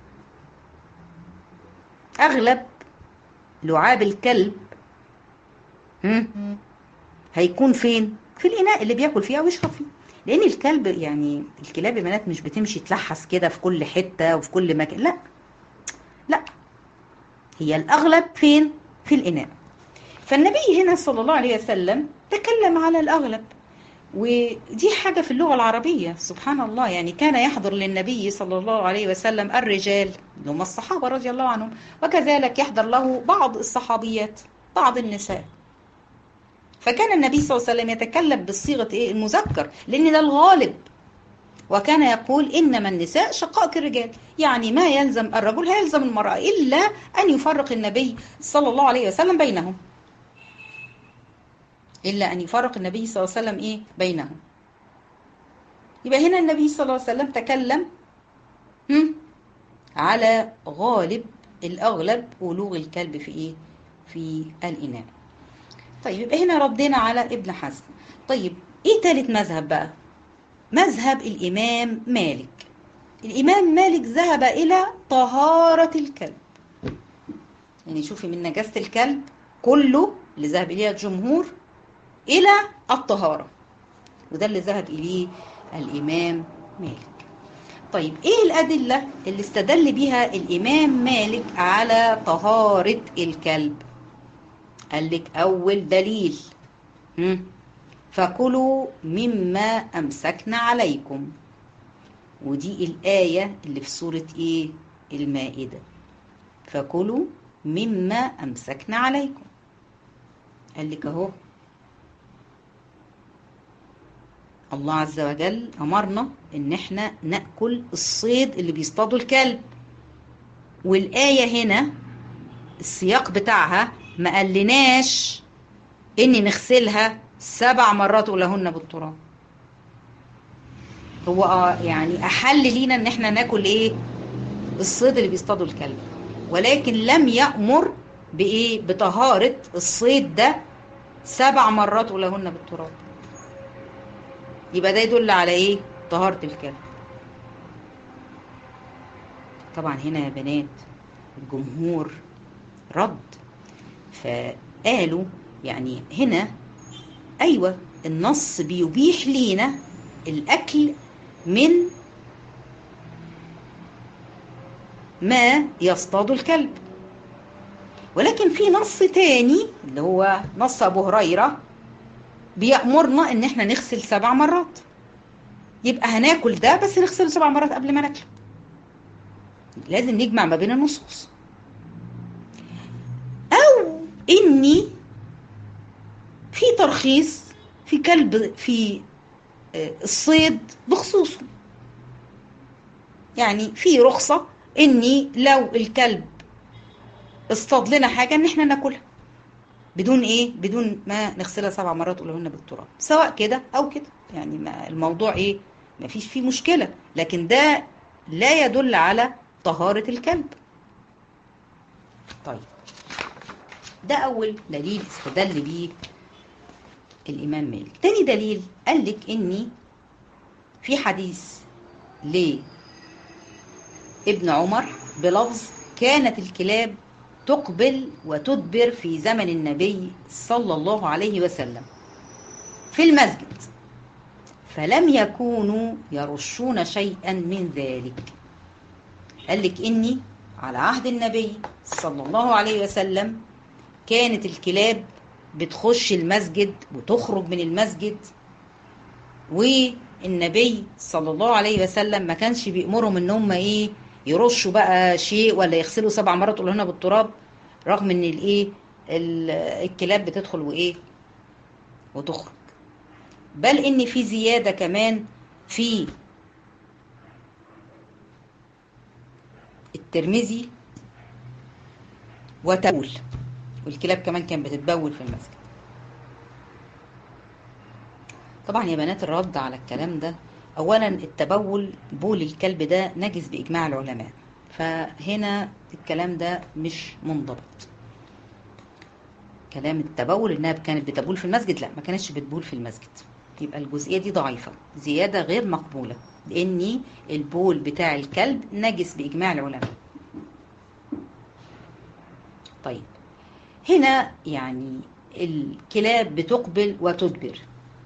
Speaker 1: اغلب لعاب الكلب هم؟ هيكون فين في الاناء اللي بياكل فيه او يشرب فيه لان الكلب يعني الكلاب بنات مش بتمشي تلحس كده في كل حته وفي كل مكان لا لا هي الاغلب فين في الاناء فالنبي هنا صلى الله عليه وسلم تكلم على الاغلب ودي حاجه في اللغه العربيه سبحان الله يعني كان يحضر للنبي صلى الله عليه وسلم الرجال اللي هم الصحابه رضي الله عنهم وكذلك يحضر له بعض الصحابيات بعض النساء فكان النبي صلى الله عليه وسلم يتكلم بالصيغه ايه المذكر لان ده الغالب وكان يقول انما النساء شقائق الرجال يعني ما يلزم الرجل هيلزم المراه الا ان يفرق النبي صلى الله عليه وسلم بينهم الا ان يفرق النبي صلى الله عليه وسلم ايه بينهم يبقى هنا النبي صلى الله عليه وسلم تكلم هم على غالب الاغلب ولوغ الكلب في ايه في الاناء طيب يبقى هنا ردينا على ابن حزم طيب ايه تالت مذهب بقى مذهب الامام مالك الامام مالك ذهب الى طهارة الكلب يعني شوفي من نجاسة الكلب كله اللي ذهب اليه الجمهور الى الطهارة وده اللي ذهب اليه الامام مالك طيب ايه الادلة اللي استدل بها الامام مالك على طهارة الكلب قال لك أول دليل فكلوا مما أمسكنا عليكم ودي الآية اللي في سورة إيه المائدة فكلوا مما أمسكنا عليكم قال لك أهو الله عز وجل أمرنا إن إحنا نأكل الصيد اللي بيصطادوا الكلب والآية هنا السياق بتاعها ما قالناش اني نغسلها سبع مرات ولهن بالتراب هو اه يعني احل لينا ان احنا ناكل ايه الصيد اللي بيصطادوا الكلب ولكن لم يأمر بايه بطهارة الصيد ده سبع مرات ولهن بالتراب يبقى ده يدل على ايه طهارة الكلب طبعا هنا يا بنات الجمهور رد فقالوا يعني هنا ايوه النص بيبيح لينا الاكل من ما يصطاد الكلب ولكن في نص تاني اللي هو نص ابو هريره بيأمرنا ان احنا نغسل سبع مرات يبقى هناكل ده بس نغسله سبع مرات قبل ما ناكله لازم نجمع ما بين النصوص او اني في ترخيص في كلب في الصيد بخصوصه يعني في رخصة اني لو الكلب اصطاد لنا حاجة ان احنا ناكلها بدون ايه بدون ما نغسلها سبع مرات ولهن بالتراب سواء كده او كده يعني ما الموضوع ايه ما فيش فيه مشكلة لكن ده لا يدل على طهارة الكلب طيب ده اول دليل استدل بيه الامام مالك تاني دليل قال لك اني في حديث ليه ابن عمر بلفظ كانت الكلاب تقبل وتدبر في زمن النبي صلى الله عليه وسلم في المسجد فلم يكونوا يرشون شيئا من ذلك قال لك إني على عهد النبي صلى الله عليه وسلم كانت الكلاب بتخش المسجد وتخرج من المسجد والنبي صلى الله عليه وسلم ما كانش بيأمرهم ان هم ايه يرشوا بقى شيء ولا يغسلوا سبع مرات هنا بالتراب رغم ان الايه الكلاب بتدخل وايه وتخرج بل ان في زياده كمان في الترمذي وتبول والكلاب كمان كانت بتتبول في المسجد طبعا يا بنات الرد على الكلام ده اولا التبول بول الكلب ده نجس باجماع العلماء فهنا الكلام ده مش منضبط كلام التبول انها كانت بتبول في المسجد لا ما كانتش بتبول في المسجد يبقى الجزئيه دي ضعيفه زياده غير مقبوله لاني البول بتاع الكلب نجس باجماع العلماء طيب هنا يعني الكلاب بتقبل وتدبر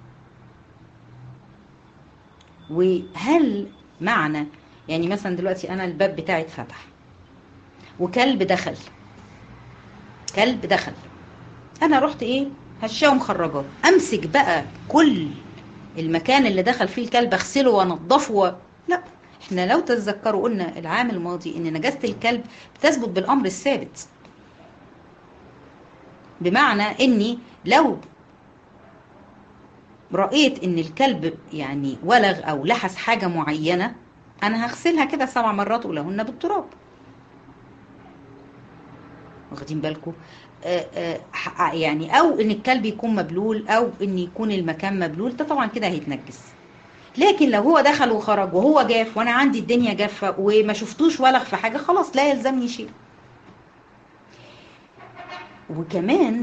Speaker 1: وهل معنى يعني مثلا دلوقتي انا الباب بتاعي اتفتح وكلب دخل كلب دخل انا رحت ايه هشاه ومخرجاه امسك بقى كل المكان اللي دخل فيه الكلب اغسله وانضفه و... لا احنا لو تتذكروا قلنا العام الماضي ان نجاسه الكلب بتثبت بالامر الثابت بمعنى اني لو رأيت ان الكلب يعني ولغ او لحس حاجة معينة انا هغسلها كده سبع مرات ولهن بالتراب واخدين بالكم يعني او ان الكلب يكون مبلول او ان يكون المكان مبلول ده طبعا كده هيتنجس لكن لو هو دخل وخرج وهو جاف وانا عندي الدنيا جافه وما شفتوش ولغ في حاجه خلاص لا يلزمني شيء وكمان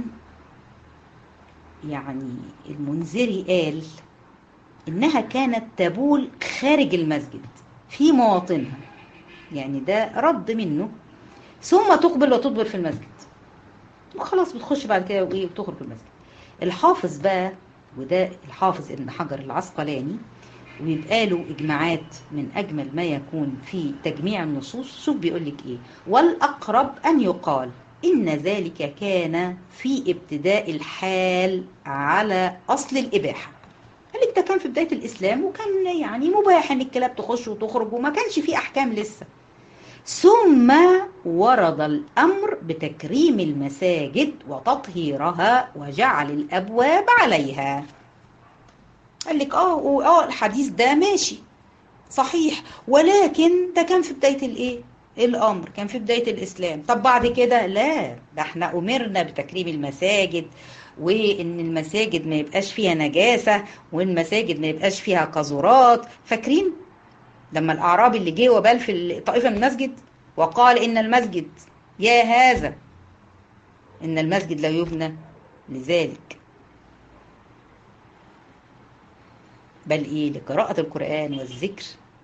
Speaker 1: يعني المنذري قال انها كانت تبول خارج المسجد في مواطنها يعني ده رد منه ثم تقبل وتدبر في المسجد وخلاص بتخش بعد كده وايه وتخرج المسجد الحافظ بقى وده الحافظ ابن حجر العسقلاني ويبقى له اجماعات من اجمل ما يكون في تجميع النصوص شوف بيقول لك ايه والاقرب ان يقال إن ذلك كان في ابتداء الحال على أصل الإباحة قال لك ده كان في بداية الإسلام وكان يعني مباح إن الكلاب تخش وتخرج وما كانش فيه أحكام لسه ثم ورد الأمر بتكريم المساجد وتطهيرها وجعل الأبواب عليها قال لك اه اه الحديث ده ماشي صحيح ولكن ده كان في بداية الايه الامر كان في بدايه الاسلام طب بعد كده لا ده احنا امرنا بتكريم المساجد وان المساجد ما يبقاش فيها نجاسه والمساجد ما يبقاش فيها قذورات فاكرين لما الاعرابي اللي جه وبال في طائفه من المسجد وقال ان المسجد يا هذا ان المسجد لا يبنى لذلك بل ايه لقراءه القران والذكر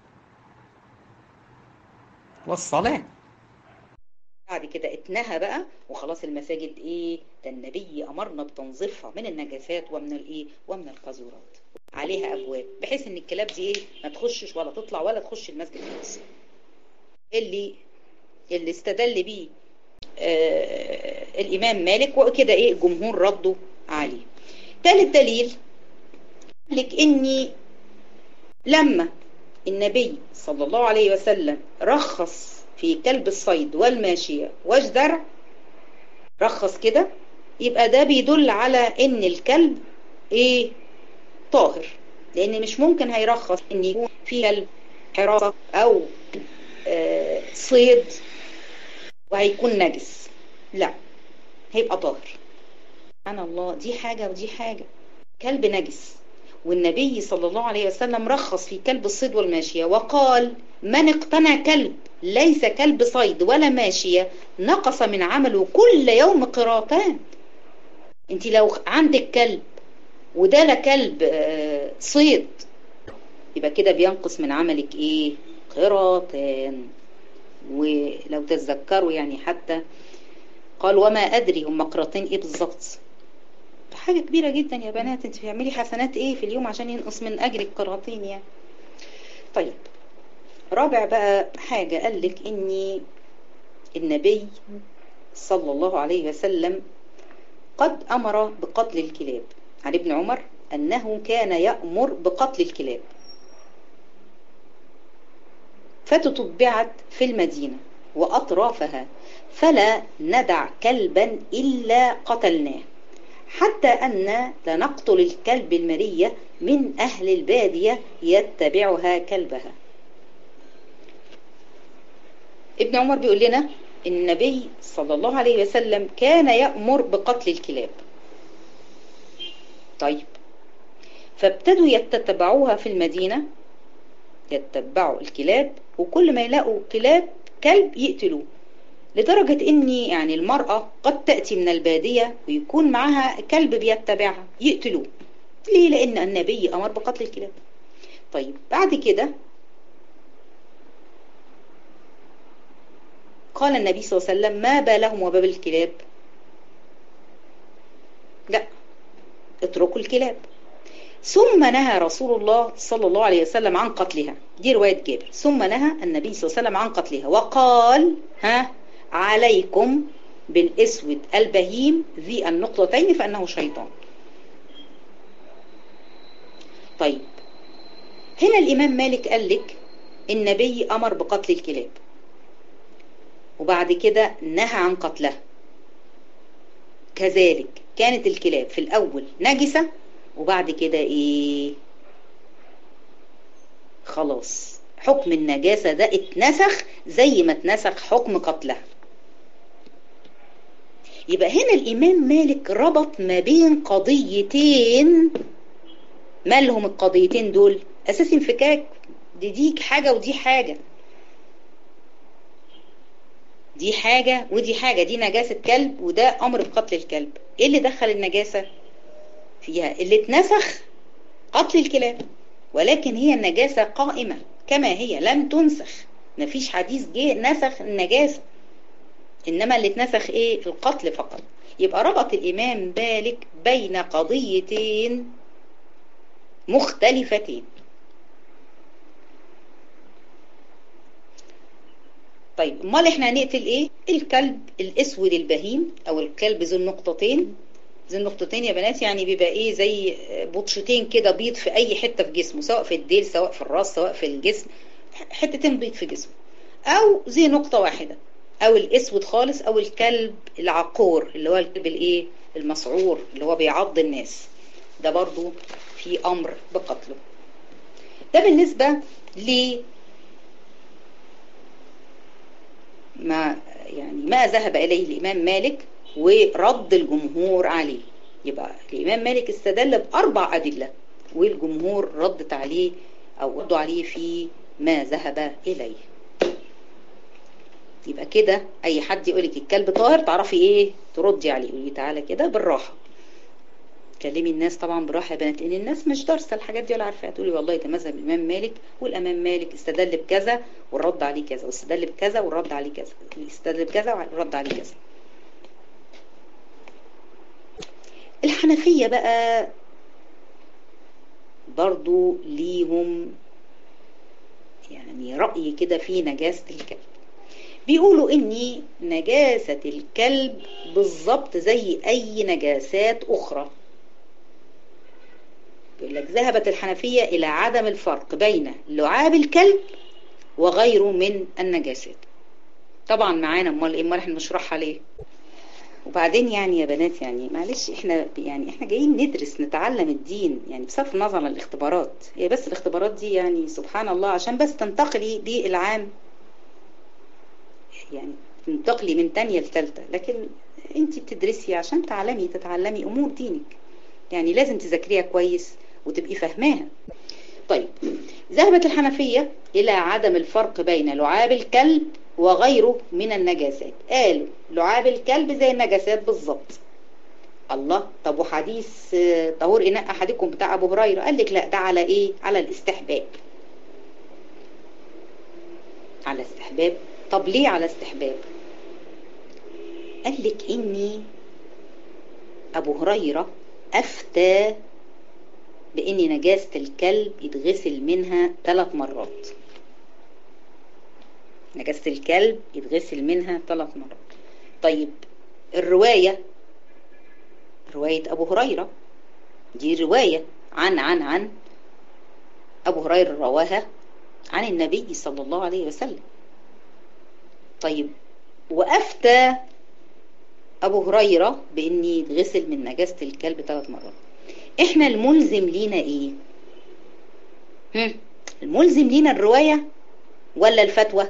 Speaker 1: والصلاة بعد كده اتنهى بقى وخلاص المساجد ايه ده النبي امرنا بتنظيفها من النجاسات ومن الايه ومن القذورات عليها ابواب بحيث ان الكلاب دي ايه ما تخشش ولا تطلع ولا تخش المسجد خالص اللي اللي استدل بيه آه الامام مالك وكده ايه الجمهور ردوا عليه ثالث دليل لك اني لما النبي صلى الله عليه وسلم رخص في كلب الصيد والماشية والزرع رخص كده يبقى ده بيدل على ان الكلب ايه طاهر لان مش ممكن هيرخص ان يكون في كلب حراسة او آه صيد وهيكون نجس لا هيبقى طاهر سبحان الله دي حاجة ودي حاجة كلب نجس والنبي صلى الله عليه وسلم رخص في كلب الصيد والماشية وقال من اقتنى كلب ليس كلب صيد ولا ماشية نقص من عمله كل يوم قراطان انت لو عندك كلب وده لا كلب صيد يبقى كده بينقص من عملك ايه قراطان ولو تتذكروا يعني حتى قال وما ادري هم قراطين ايه بالظبط حاجة كبيرة جدا يا بنات انت بتعملي حسنات ايه في اليوم عشان ينقص من اجرك قراطين يعني طيب رابع بقى حاجة قالك اني النبي صلى الله عليه وسلم قد امر بقتل الكلاب عن ابن عمر انه كان يأمر بقتل الكلاب فتتبعت في المدينة واطرافها فلا ندع كلبا الا قتلناه حتى أن لنقتل الكلب المرية من أهل البادية يتبعها كلبها ابن عمر بيقول لنا النبي صلى الله عليه وسلم كان يأمر بقتل الكلاب طيب فابتدوا يتتبعوها في المدينة يتبعوا الكلاب وكل ما يلاقوا كلاب كلب يقتلوه لدرجة ان يعني المرأة قد تأتي من البادية ويكون معها كلب بيتبعها يقتلوه ليه لان النبي امر بقتل الكلاب طيب بعد كده قال النبي صلى الله عليه وسلم ما بالهم وباب الكلاب لا اتركوا الكلاب ثم نهى رسول الله صلى الله عليه وسلم عن قتلها دي رواية جابر ثم نهى النبي صلى الله عليه وسلم عن قتلها وقال ها عليكم بالاسود البهيم ذي النقطتين فانه شيطان طيب هنا الامام مالك قال لك النبي امر بقتل الكلاب وبعد كده نهى عن قتلها كذلك كانت الكلاب في الاول نجسة وبعد كده ايه خلاص حكم النجاسة ده اتنسخ زي ما اتنسخ حكم قتلها يبقى هنا الإمام مالك ربط ما بين قضيتين مالهم القضيتين دول أساس انفكاك دي دي حاجة ودي حاجة دي حاجة ودي حاجة دي نجاسة كلب وده أمر بقتل الكلب إيه اللي دخل النجاسة فيها اللي اتنسخ قتل الكلاب ولكن هي النجاسة قائمة كما هي لم تنسخ مفيش حديث جه نسخ النجاسة إنما اللي اتنسخ إيه القتل فقط يبقى ربط الإمام مالك بين قضيتين مختلفتين طيب امال احنا هنقتل ايه الكلب الاسود البهيم او الكلب ذو النقطتين ذو النقطتين يا بنات يعني بيبقى ايه زي بطشتين كده بيض في اي حتة في جسمه سواء في الديل سواء في الراس سواء في الجسم حتتين بيض في جسمه او زي نقطة واحدة او الاسود خالص او الكلب العقور اللي هو الكلب الايه المسعور اللي هو بيعض الناس ده برضو في امر بقتله ده بالنسبة ل ما يعني ما ذهب اليه الامام مالك ورد الجمهور عليه يبقى الامام مالك استدل باربع ادله والجمهور ردت عليه او ردوا عليه في ما ذهب اليه يبقى كده اي حد يقول لك الكلب طاهر تعرفي ايه تردي عليه قولي تعالى كده بالراحه كلمي الناس طبعا براحه يا بنات لان الناس مش دارسه الحاجات دي ولا عارفاها تقولي والله ده مذهب الامام مالك والامام مالك استدل بكذا والرد عليه كذا واستدل بكذا والرد عليه كذا استدل بكذا والرد عليه كذا الحنفيه بقى برضو ليهم يعني رأي كده في نجاسة الكلب بيقولوا ان نجاسة الكلب بالظبط زي اي نجاسات اخرى يقول لك ذهبت الحنفية إلى عدم الفرق بين لعاب الكلب وغيره من النجاسات طبعا معانا امال امال احنا نشرحها ليه وبعدين يعني يا بنات يعني معلش احنا يعني احنا جايين ندرس نتعلم الدين يعني بصرف النظر عن الاختبارات هي بس الاختبارات دي يعني سبحان الله عشان بس تنتقلي بالعام يعني تنتقلي من تانية لتالتة لكن انت بتدرسي عشان تعلمي تتعلمي امور دينك يعني لازم تذاكريها كويس وتبقي فاهماها طيب ذهبت الحنفية إلى عدم الفرق بين لعاب الكلب وغيره من النجاسات قالوا لعاب الكلب زي النجاسات بالظبط الله طب وحديث طهور إناء أحدكم بتاع أبو هريرة قال لك لا ده على إيه على الاستحباب على استحباب طب ليه على استحباب قال لك إني أبو هريرة أفتى بإن نجاسة الكلب يتغسل منها ثلاث مرات نجاسة الكلب يتغسل منها ثلاث مرات طيب الرواية رواية أبو هريرة دي رواية عن عن عن أبو هريرة رواها عن النبي صلى الله عليه وسلم طيب وأفتى أبو هريرة بإن يتغسل من نجاسة الكلب ثلاث مرات احنا الملزم لينا ايه هم؟ الملزم لينا الرواية ولا الفتوى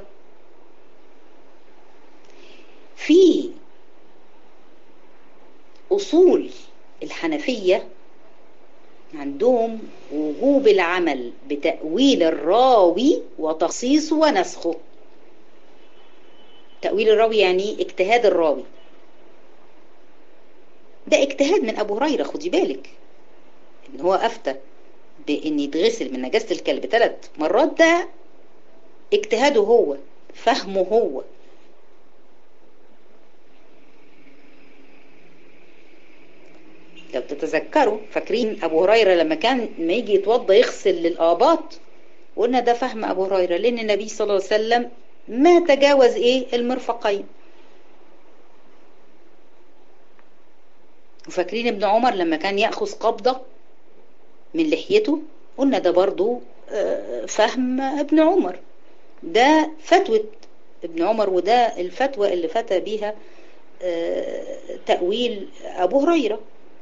Speaker 1: في أصول الحنفية عندهم وجوب العمل بتأويل الراوي وتخصيصه ونسخه تأويل الراوي يعني اجتهاد الراوي ده اجتهاد من أبو هريرة خدي بالك إن هو أفتى بإن يتغسل من نجاسة الكلب ثلاث مرات ده اجتهاده هو فهمه هو لو تتذكروا فاكرين ابو هريره لما كان ما يجي يتوضى يغسل للاباط قلنا ده فهم ابو هريره لان النبي صلى الله عليه وسلم ما تجاوز ايه المرفقين وفاكرين ابن عمر لما كان ياخذ قبضه من لحيته قلنا ده برضو فهم ابن عمر ده فتوى ابن عمر وده الفتوى اللي فتى بيها تأويل أبو هريرة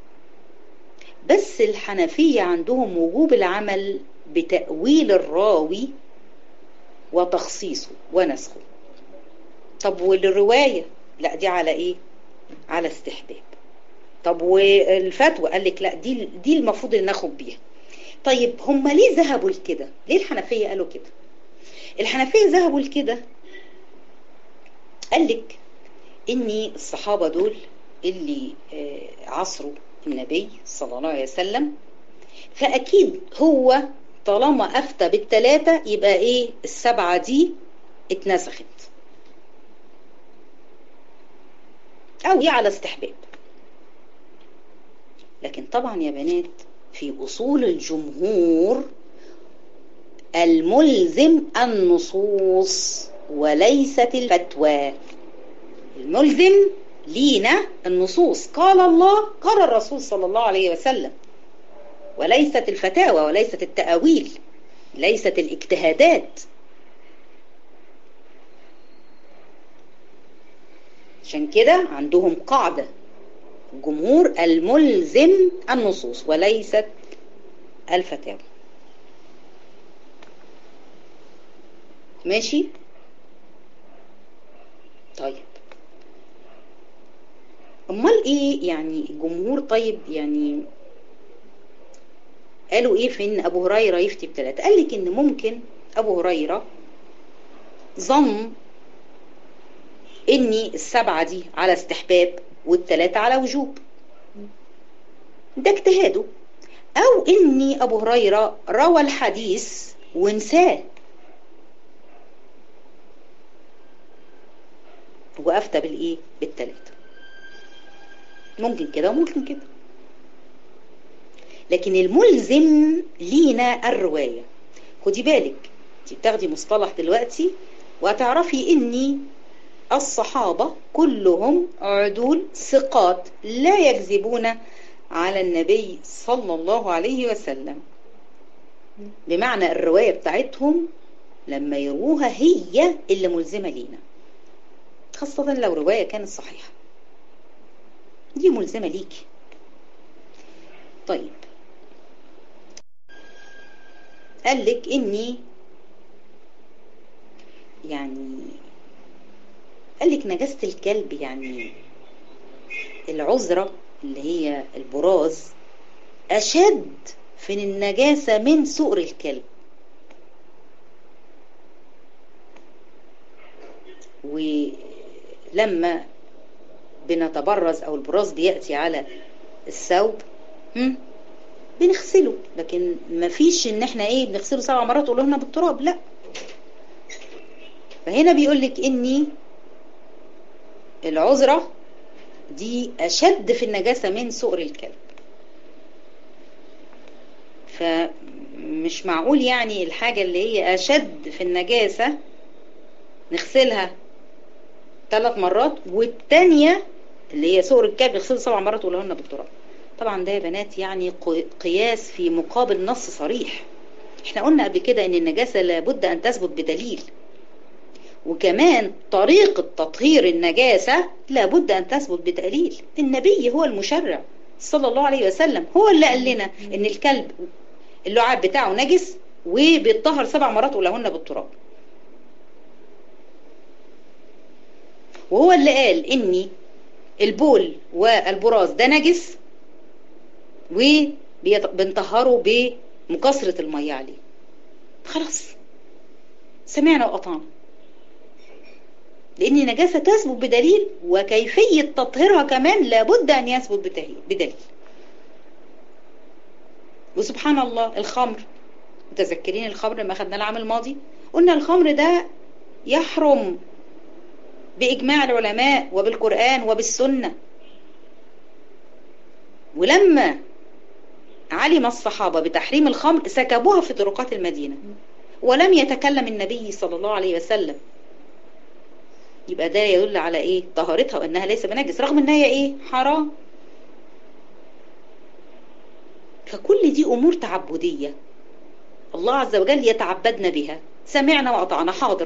Speaker 1: بس الحنفية عندهم وجوب العمل بتأويل الراوي وتخصيصه ونسخه طب والرواية لا دي على ايه على استحباب طب والفتوى قال لك لا دي دي المفروض ان ناخد بيها طيب هم ليه ذهبوا لكده ليه الحنفية قالوا كده الحنفية ذهبوا لكده قال لك ان الصحابة دول اللي عصروا النبي صلى الله عليه وسلم فأكيد هو طالما أفتى بالتلاتة يبقى إيه السبعة دي اتنسخت أو هي على استحباب لكن طبعا يا بنات في أصول الجمهور الملزم النصوص وليست الفتوى الملزم لينا النصوص قال الله قال الرسول صلى الله عليه وسلم وليست الفتاوى وليست التأويل ليست الاجتهادات عشان كده عندهم قاعدة جمهور الملزم النصوص وليست الفتاوى ماشي طيب امال ايه يعني الجمهور طيب يعني قالوا ايه في ان ابو هريره يفتي بثلاثه قال لك ان ممكن ابو هريره ظن ان السبعه دي على استحباب والثلاثه على وجوب ده اجتهاده او ان ابو هريره روى الحديث ونساه وافتى بالايه بالثلاثه ممكن كده وممكن كده لكن الملزم لينا الرواية خدي بالك انت بتاخدي مصطلح دلوقتي وهتعرفي اني الصحابة كلهم عدول ثقات لا يكذبون على النبي صلى الله عليه وسلم بمعنى الرواية بتاعتهم لما يروها هي اللي ملزمة لينا خاصة لو رواية كانت صحيحة دي ملزمة ليكي طيب قال لك اني يعني قال لك نجاسة الكلب يعني العذرة اللي هي البراز أشد في النجاسة من سؤر الكلب ولما بنتبرز او البراز بيأتي على الثوب بنغسله لكن ما فيش ان احنا ايه بنغسله سبع مرات ونقول لنا بالتراب لا فهنا بيقول لك اني العذرة دي اشد في النجاسة من سؤر الكلب فمش معقول يعني الحاجة اللي هي اشد في النجاسة نغسلها ثلاث مرات والتانية اللي هي سؤر الكلب نغسلها سبع مرات ولهن بالتراب طبعا ده يا بنات يعني قياس في مقابل نص صريح احنا قلنا قبل كده ان النجاسة لابد ان تثبت بدليل وكمان طريقة تطهير النجاسة لابد ان تثبت بدليل النبي هو المشرع صلى الله عليه وسلم هو اللي قال لنا ان الكلب اللعاب بتاعه نجس وبيتطهر سبع مرات ولهن بالتراب وهو اللي قال ان البول والبراز ده نجس بنطهره بمكسرة المية عليه خلاص سمعنا وقطعنا لأن النجاسة تثبت بدليل وكيفية تطهيرها كمان لابد أن يثبت بدليل وسبحان الله الخمر متذكرين الخمر لما خدنا العام الماضي قلنا الخمر ده يحرم بإجماع العلماء وبالقرآن وبالسنة ولما علم الصحابة بتحريم الخمر سكبوها في طرقات المدينة ولم يتكلم النبي صلى الله عليه وسلم يبقى ده يدل على ايه طهارتها وانها ليس بنجس رغم انها ايه حرام فكل دي امور تعبدية الله عز وجل يتعبدنا بها سمعنا وقطعنا حاضر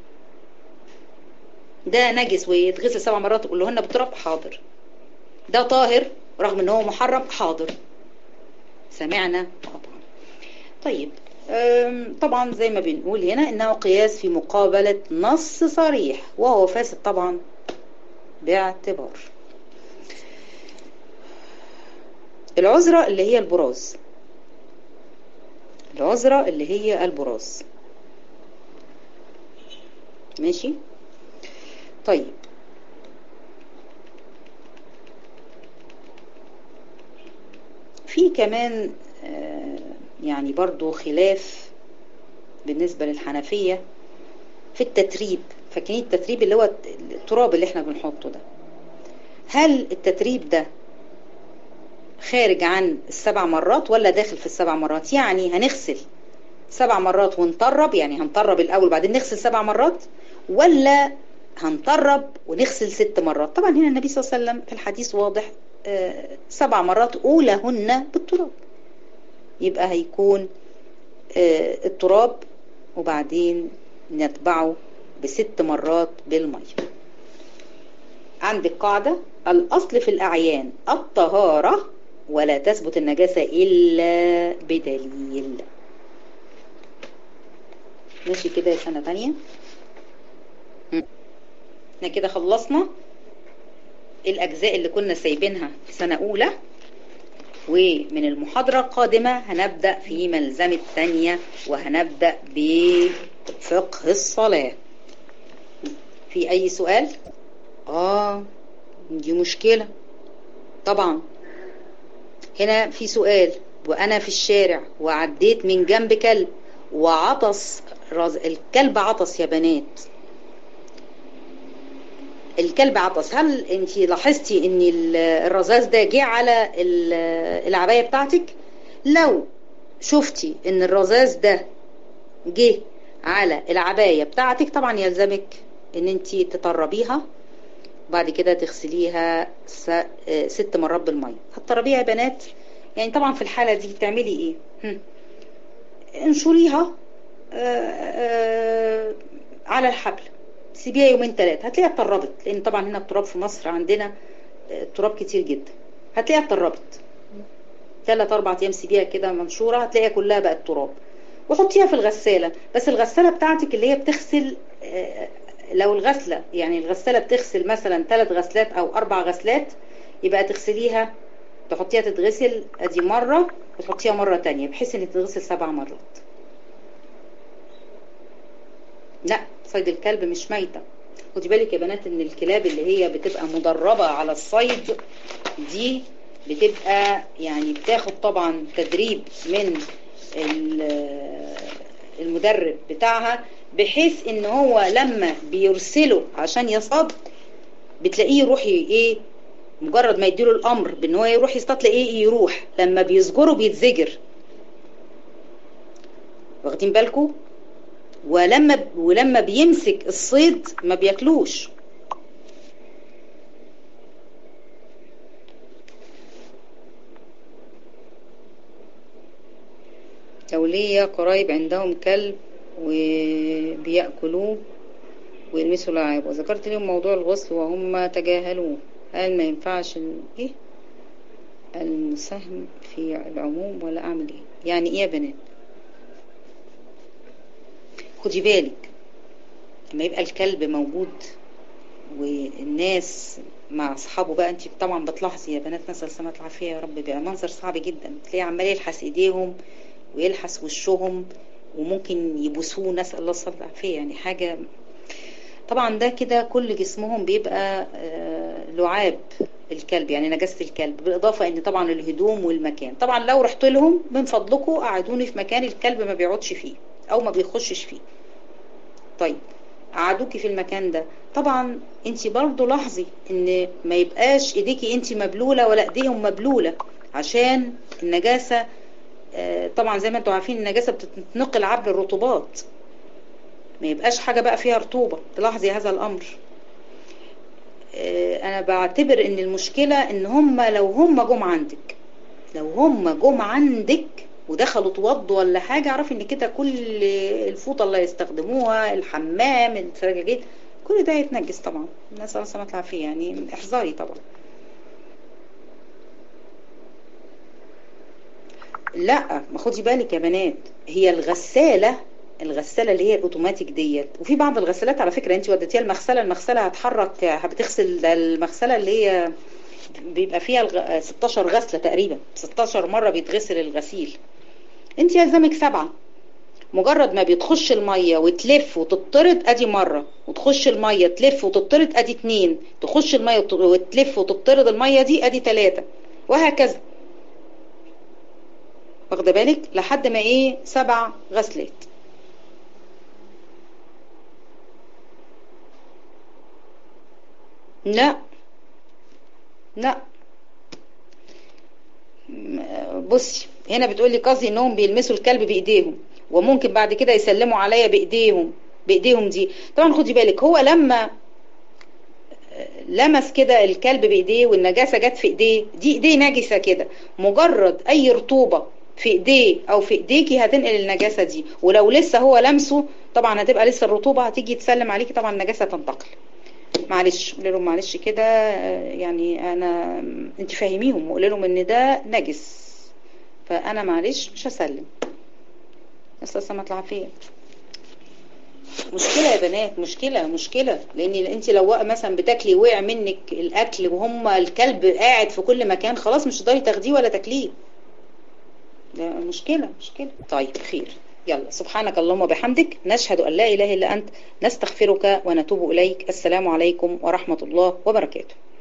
Speaker 1: ده نجس ويتغسل سبع مرات تقول لهن بالتراب حاضر ده طاهر رغم ان هو محرم حاضر سمعنا وقطعنا طيب طبعا زي ما بنقول هنا انه قياس في مقابلة نص صريح وهو فاسد طبعا باعتبار العذرة اللي هي البراز العذرة اللي هي البراز ماشي طيب في كمان يعني برضو خلاف بالنسبة للحنفية في التتريب فاكرين التتريب اللي هو التراب اللي احنا بنحطه ده هل التتريب ده خارج عن السبع مرات ولا داخل في السبع مرات يعني هنغسل سبع مرات ونطرب يعني هنطرب الأول بعدين نغسل سبع مرات ولا هنطرب ونغسل ست مرات طبعا هنا النبي صلى الله عليه وسلم في الحديث واضح سبع مرات أولهن بالتراب يبقى هيكون التراب وبعدين نتبعه بست مرات بالمية عندك قاعدة الأصل في الأعيان الطهارة ولا تثبت النجاسة إلا بدليل ماشي كده يا سنة تانية احنا كده خلصنا الأجزاء اللي كنا سايبينها في سنة أولى ومن المحاضرة القادمة هنبدأ في ملزمة تانية وهنبدأ بفقه الصلاة في أي سؤال؟ آه دي مشكلة طبعا هنا في سؤال وأنا في الشارع وعديت من جنب كلب وعطس رز... الكلب عطس يا بنات الكلب عطس هل انت لاحظتي ان الرذاذ ده جه على العباية بتاعتك لو شفتي ان الرذاذ ده جه على العباية بتاعتك طبعا يلزمك ان انت تطربيها بعد كده تغسليها ست مرات بالمية هتطربيها يا بنات يعني طبعا في الحالة دي تعملي ايه هم. انشريها على الحبل سيبيها يومين ثلاثة هتلاقيها اتطربت لان طبعا هنا التراب في مصر عندنا تراب كتير جدا هتلاقيها اتطربت ثلاث اربع ايام سيبيها كده منشورة هتلاقيها كلها بقت تراب وحطيها في الغسالة بس الغسالة بتاعتك اللي هي بتغسل لو الغسلة يعني الغسالة بتغسل مثلا ثلاث غسلات او اربع غسلات يبقى تغسليها تحطيها تتغسل ادي مرة وتحطيها مرة تانية بحيث ان تتغسل سبع مرات لا صيد الكلب مش ميتة خدي بالك يا بنات ان الكلاب اللي هي بتبقى مدربة على الصيد دي بتبقى يعني بتاخد طبعا تدريب من المدرب بتاعها بحيث ان هو لما بيرسله عشان يصطاد بتلاقيه يروح ايه مجرد ما يديله الامر بان هو يروح يصطاد تلاقيه يروح لما بيزجره بيتزجر واخدين بالكم ولما ولما بيمسك الصيد ما بياكلوش لو ليا قرايب عندهم كلب وبيأكلوه ويلمسوا لعاب وذكرت لهم موضوع الغسل وهم تجاهلوه هل ما ينفعش ايه المساهم في العموم ولا اعمل ايه يعني ايه يا بنات خدي بالك لما يبقى الكلب موجود والناس مع اصحابه بقى انت طبعا بتلاحظي يا بنات نسال سمات العافيه يا رب بيبقى منظر صعب جدا تلاقيه عمال يلحس ايديهم ويلحس وشهم وممكن يبوسوه نسال الله الصلاه والعافيه يعني حاجه طبعا ده كده كل جسمهم بيبقى لعاب الكلب يعني نجاسة الكلب بالإضافة إن طبعا الهدوم والمكان طبعا لو رحت لهم من فضلكم قعدوني في مكان الكلب ما بيقعدش فيه أو ما بيخشش فيه طيب قعدوكي في المكان ده طبعا انت برضو لاحظي ان ما يبقاش ايديكي انت مبلولة ولا ايديهم مبلولة عشان النجاسة طبعا زي ما انتوا عارفين النجاسة بتتنقل عبر الرطوبات ما يبقاش حاجة بقى فيها رطوبة تلاحظي هذا الامر انا بعتبر ان المشكلة ان هم لو هم جم عندك لو هم جم عندك ودخلوا توضوا ولا حاجة اعرفي ان كده كل الفوطة اللي يستخدموها الحمام السراجيل كل ده يتنجس طبعا الناس الله سلامة العافية يعني احذري طبعا لا ما خدي بالك يا بنات هي الغسالة الغسالة اللي هي الاوتوماتيك ديت وفي بعض الغسالات على فكرة انت وديتيها المغسلة المغسلة هتحرك بتغسل المغسلة اللي هي بيبقى فيها 16 غسلة تقريبا 16 مرة بيتغسل الغسيل انت يلزمك سبعة مجرد ما بتخش المية وتلف وتطرد ادي مرة وتخش المية تلف وتطرد ادي اتنين تخش المية وتلف وتطرد المية دي ادي تلاتة وهكذا واخده بالك لحد ما ايه سبع غسلات لا لا بصي هنا بتقولي قصدي انهم بيلمسوا الكلب بايديهم وممكن بعد كده يسلموا عليا بايديهم بايديهم دي طبعا خدي بالك هو لما لمس كده الكلب بايديه والنجاسه جت في ايديه دي ايديه نجسه كده مجرد اي رطوبه في ايديه او في ايديكي هتنقل النجاسه دي ولو لسه هو لمسه طبعا هتبقى لسه الرطوبه هتيجي تسلم عليكي طبعا النجاسه تنتقل معلش قولي لهم معلش كده يعني انا انت فاهميهم وقولي لهم ان ده نجس فانا معلش مش هسلم نسال السلامه العافيه مشكله يا بنات مشكله مشكله لان انت لو مثلا بتاكلي وقع منك الاكل وهم الكلب قاعد في كل مكان خلاص مش هتقدري تاخديه ولا تاكليه ده مشكله مشكله طيب خير يلا سبحانك اللهم وبحمدك نشهد أن لا إله إلا أنت نستغفرك ونتوب إليك السلام عليكم ورحمة الله وبركاته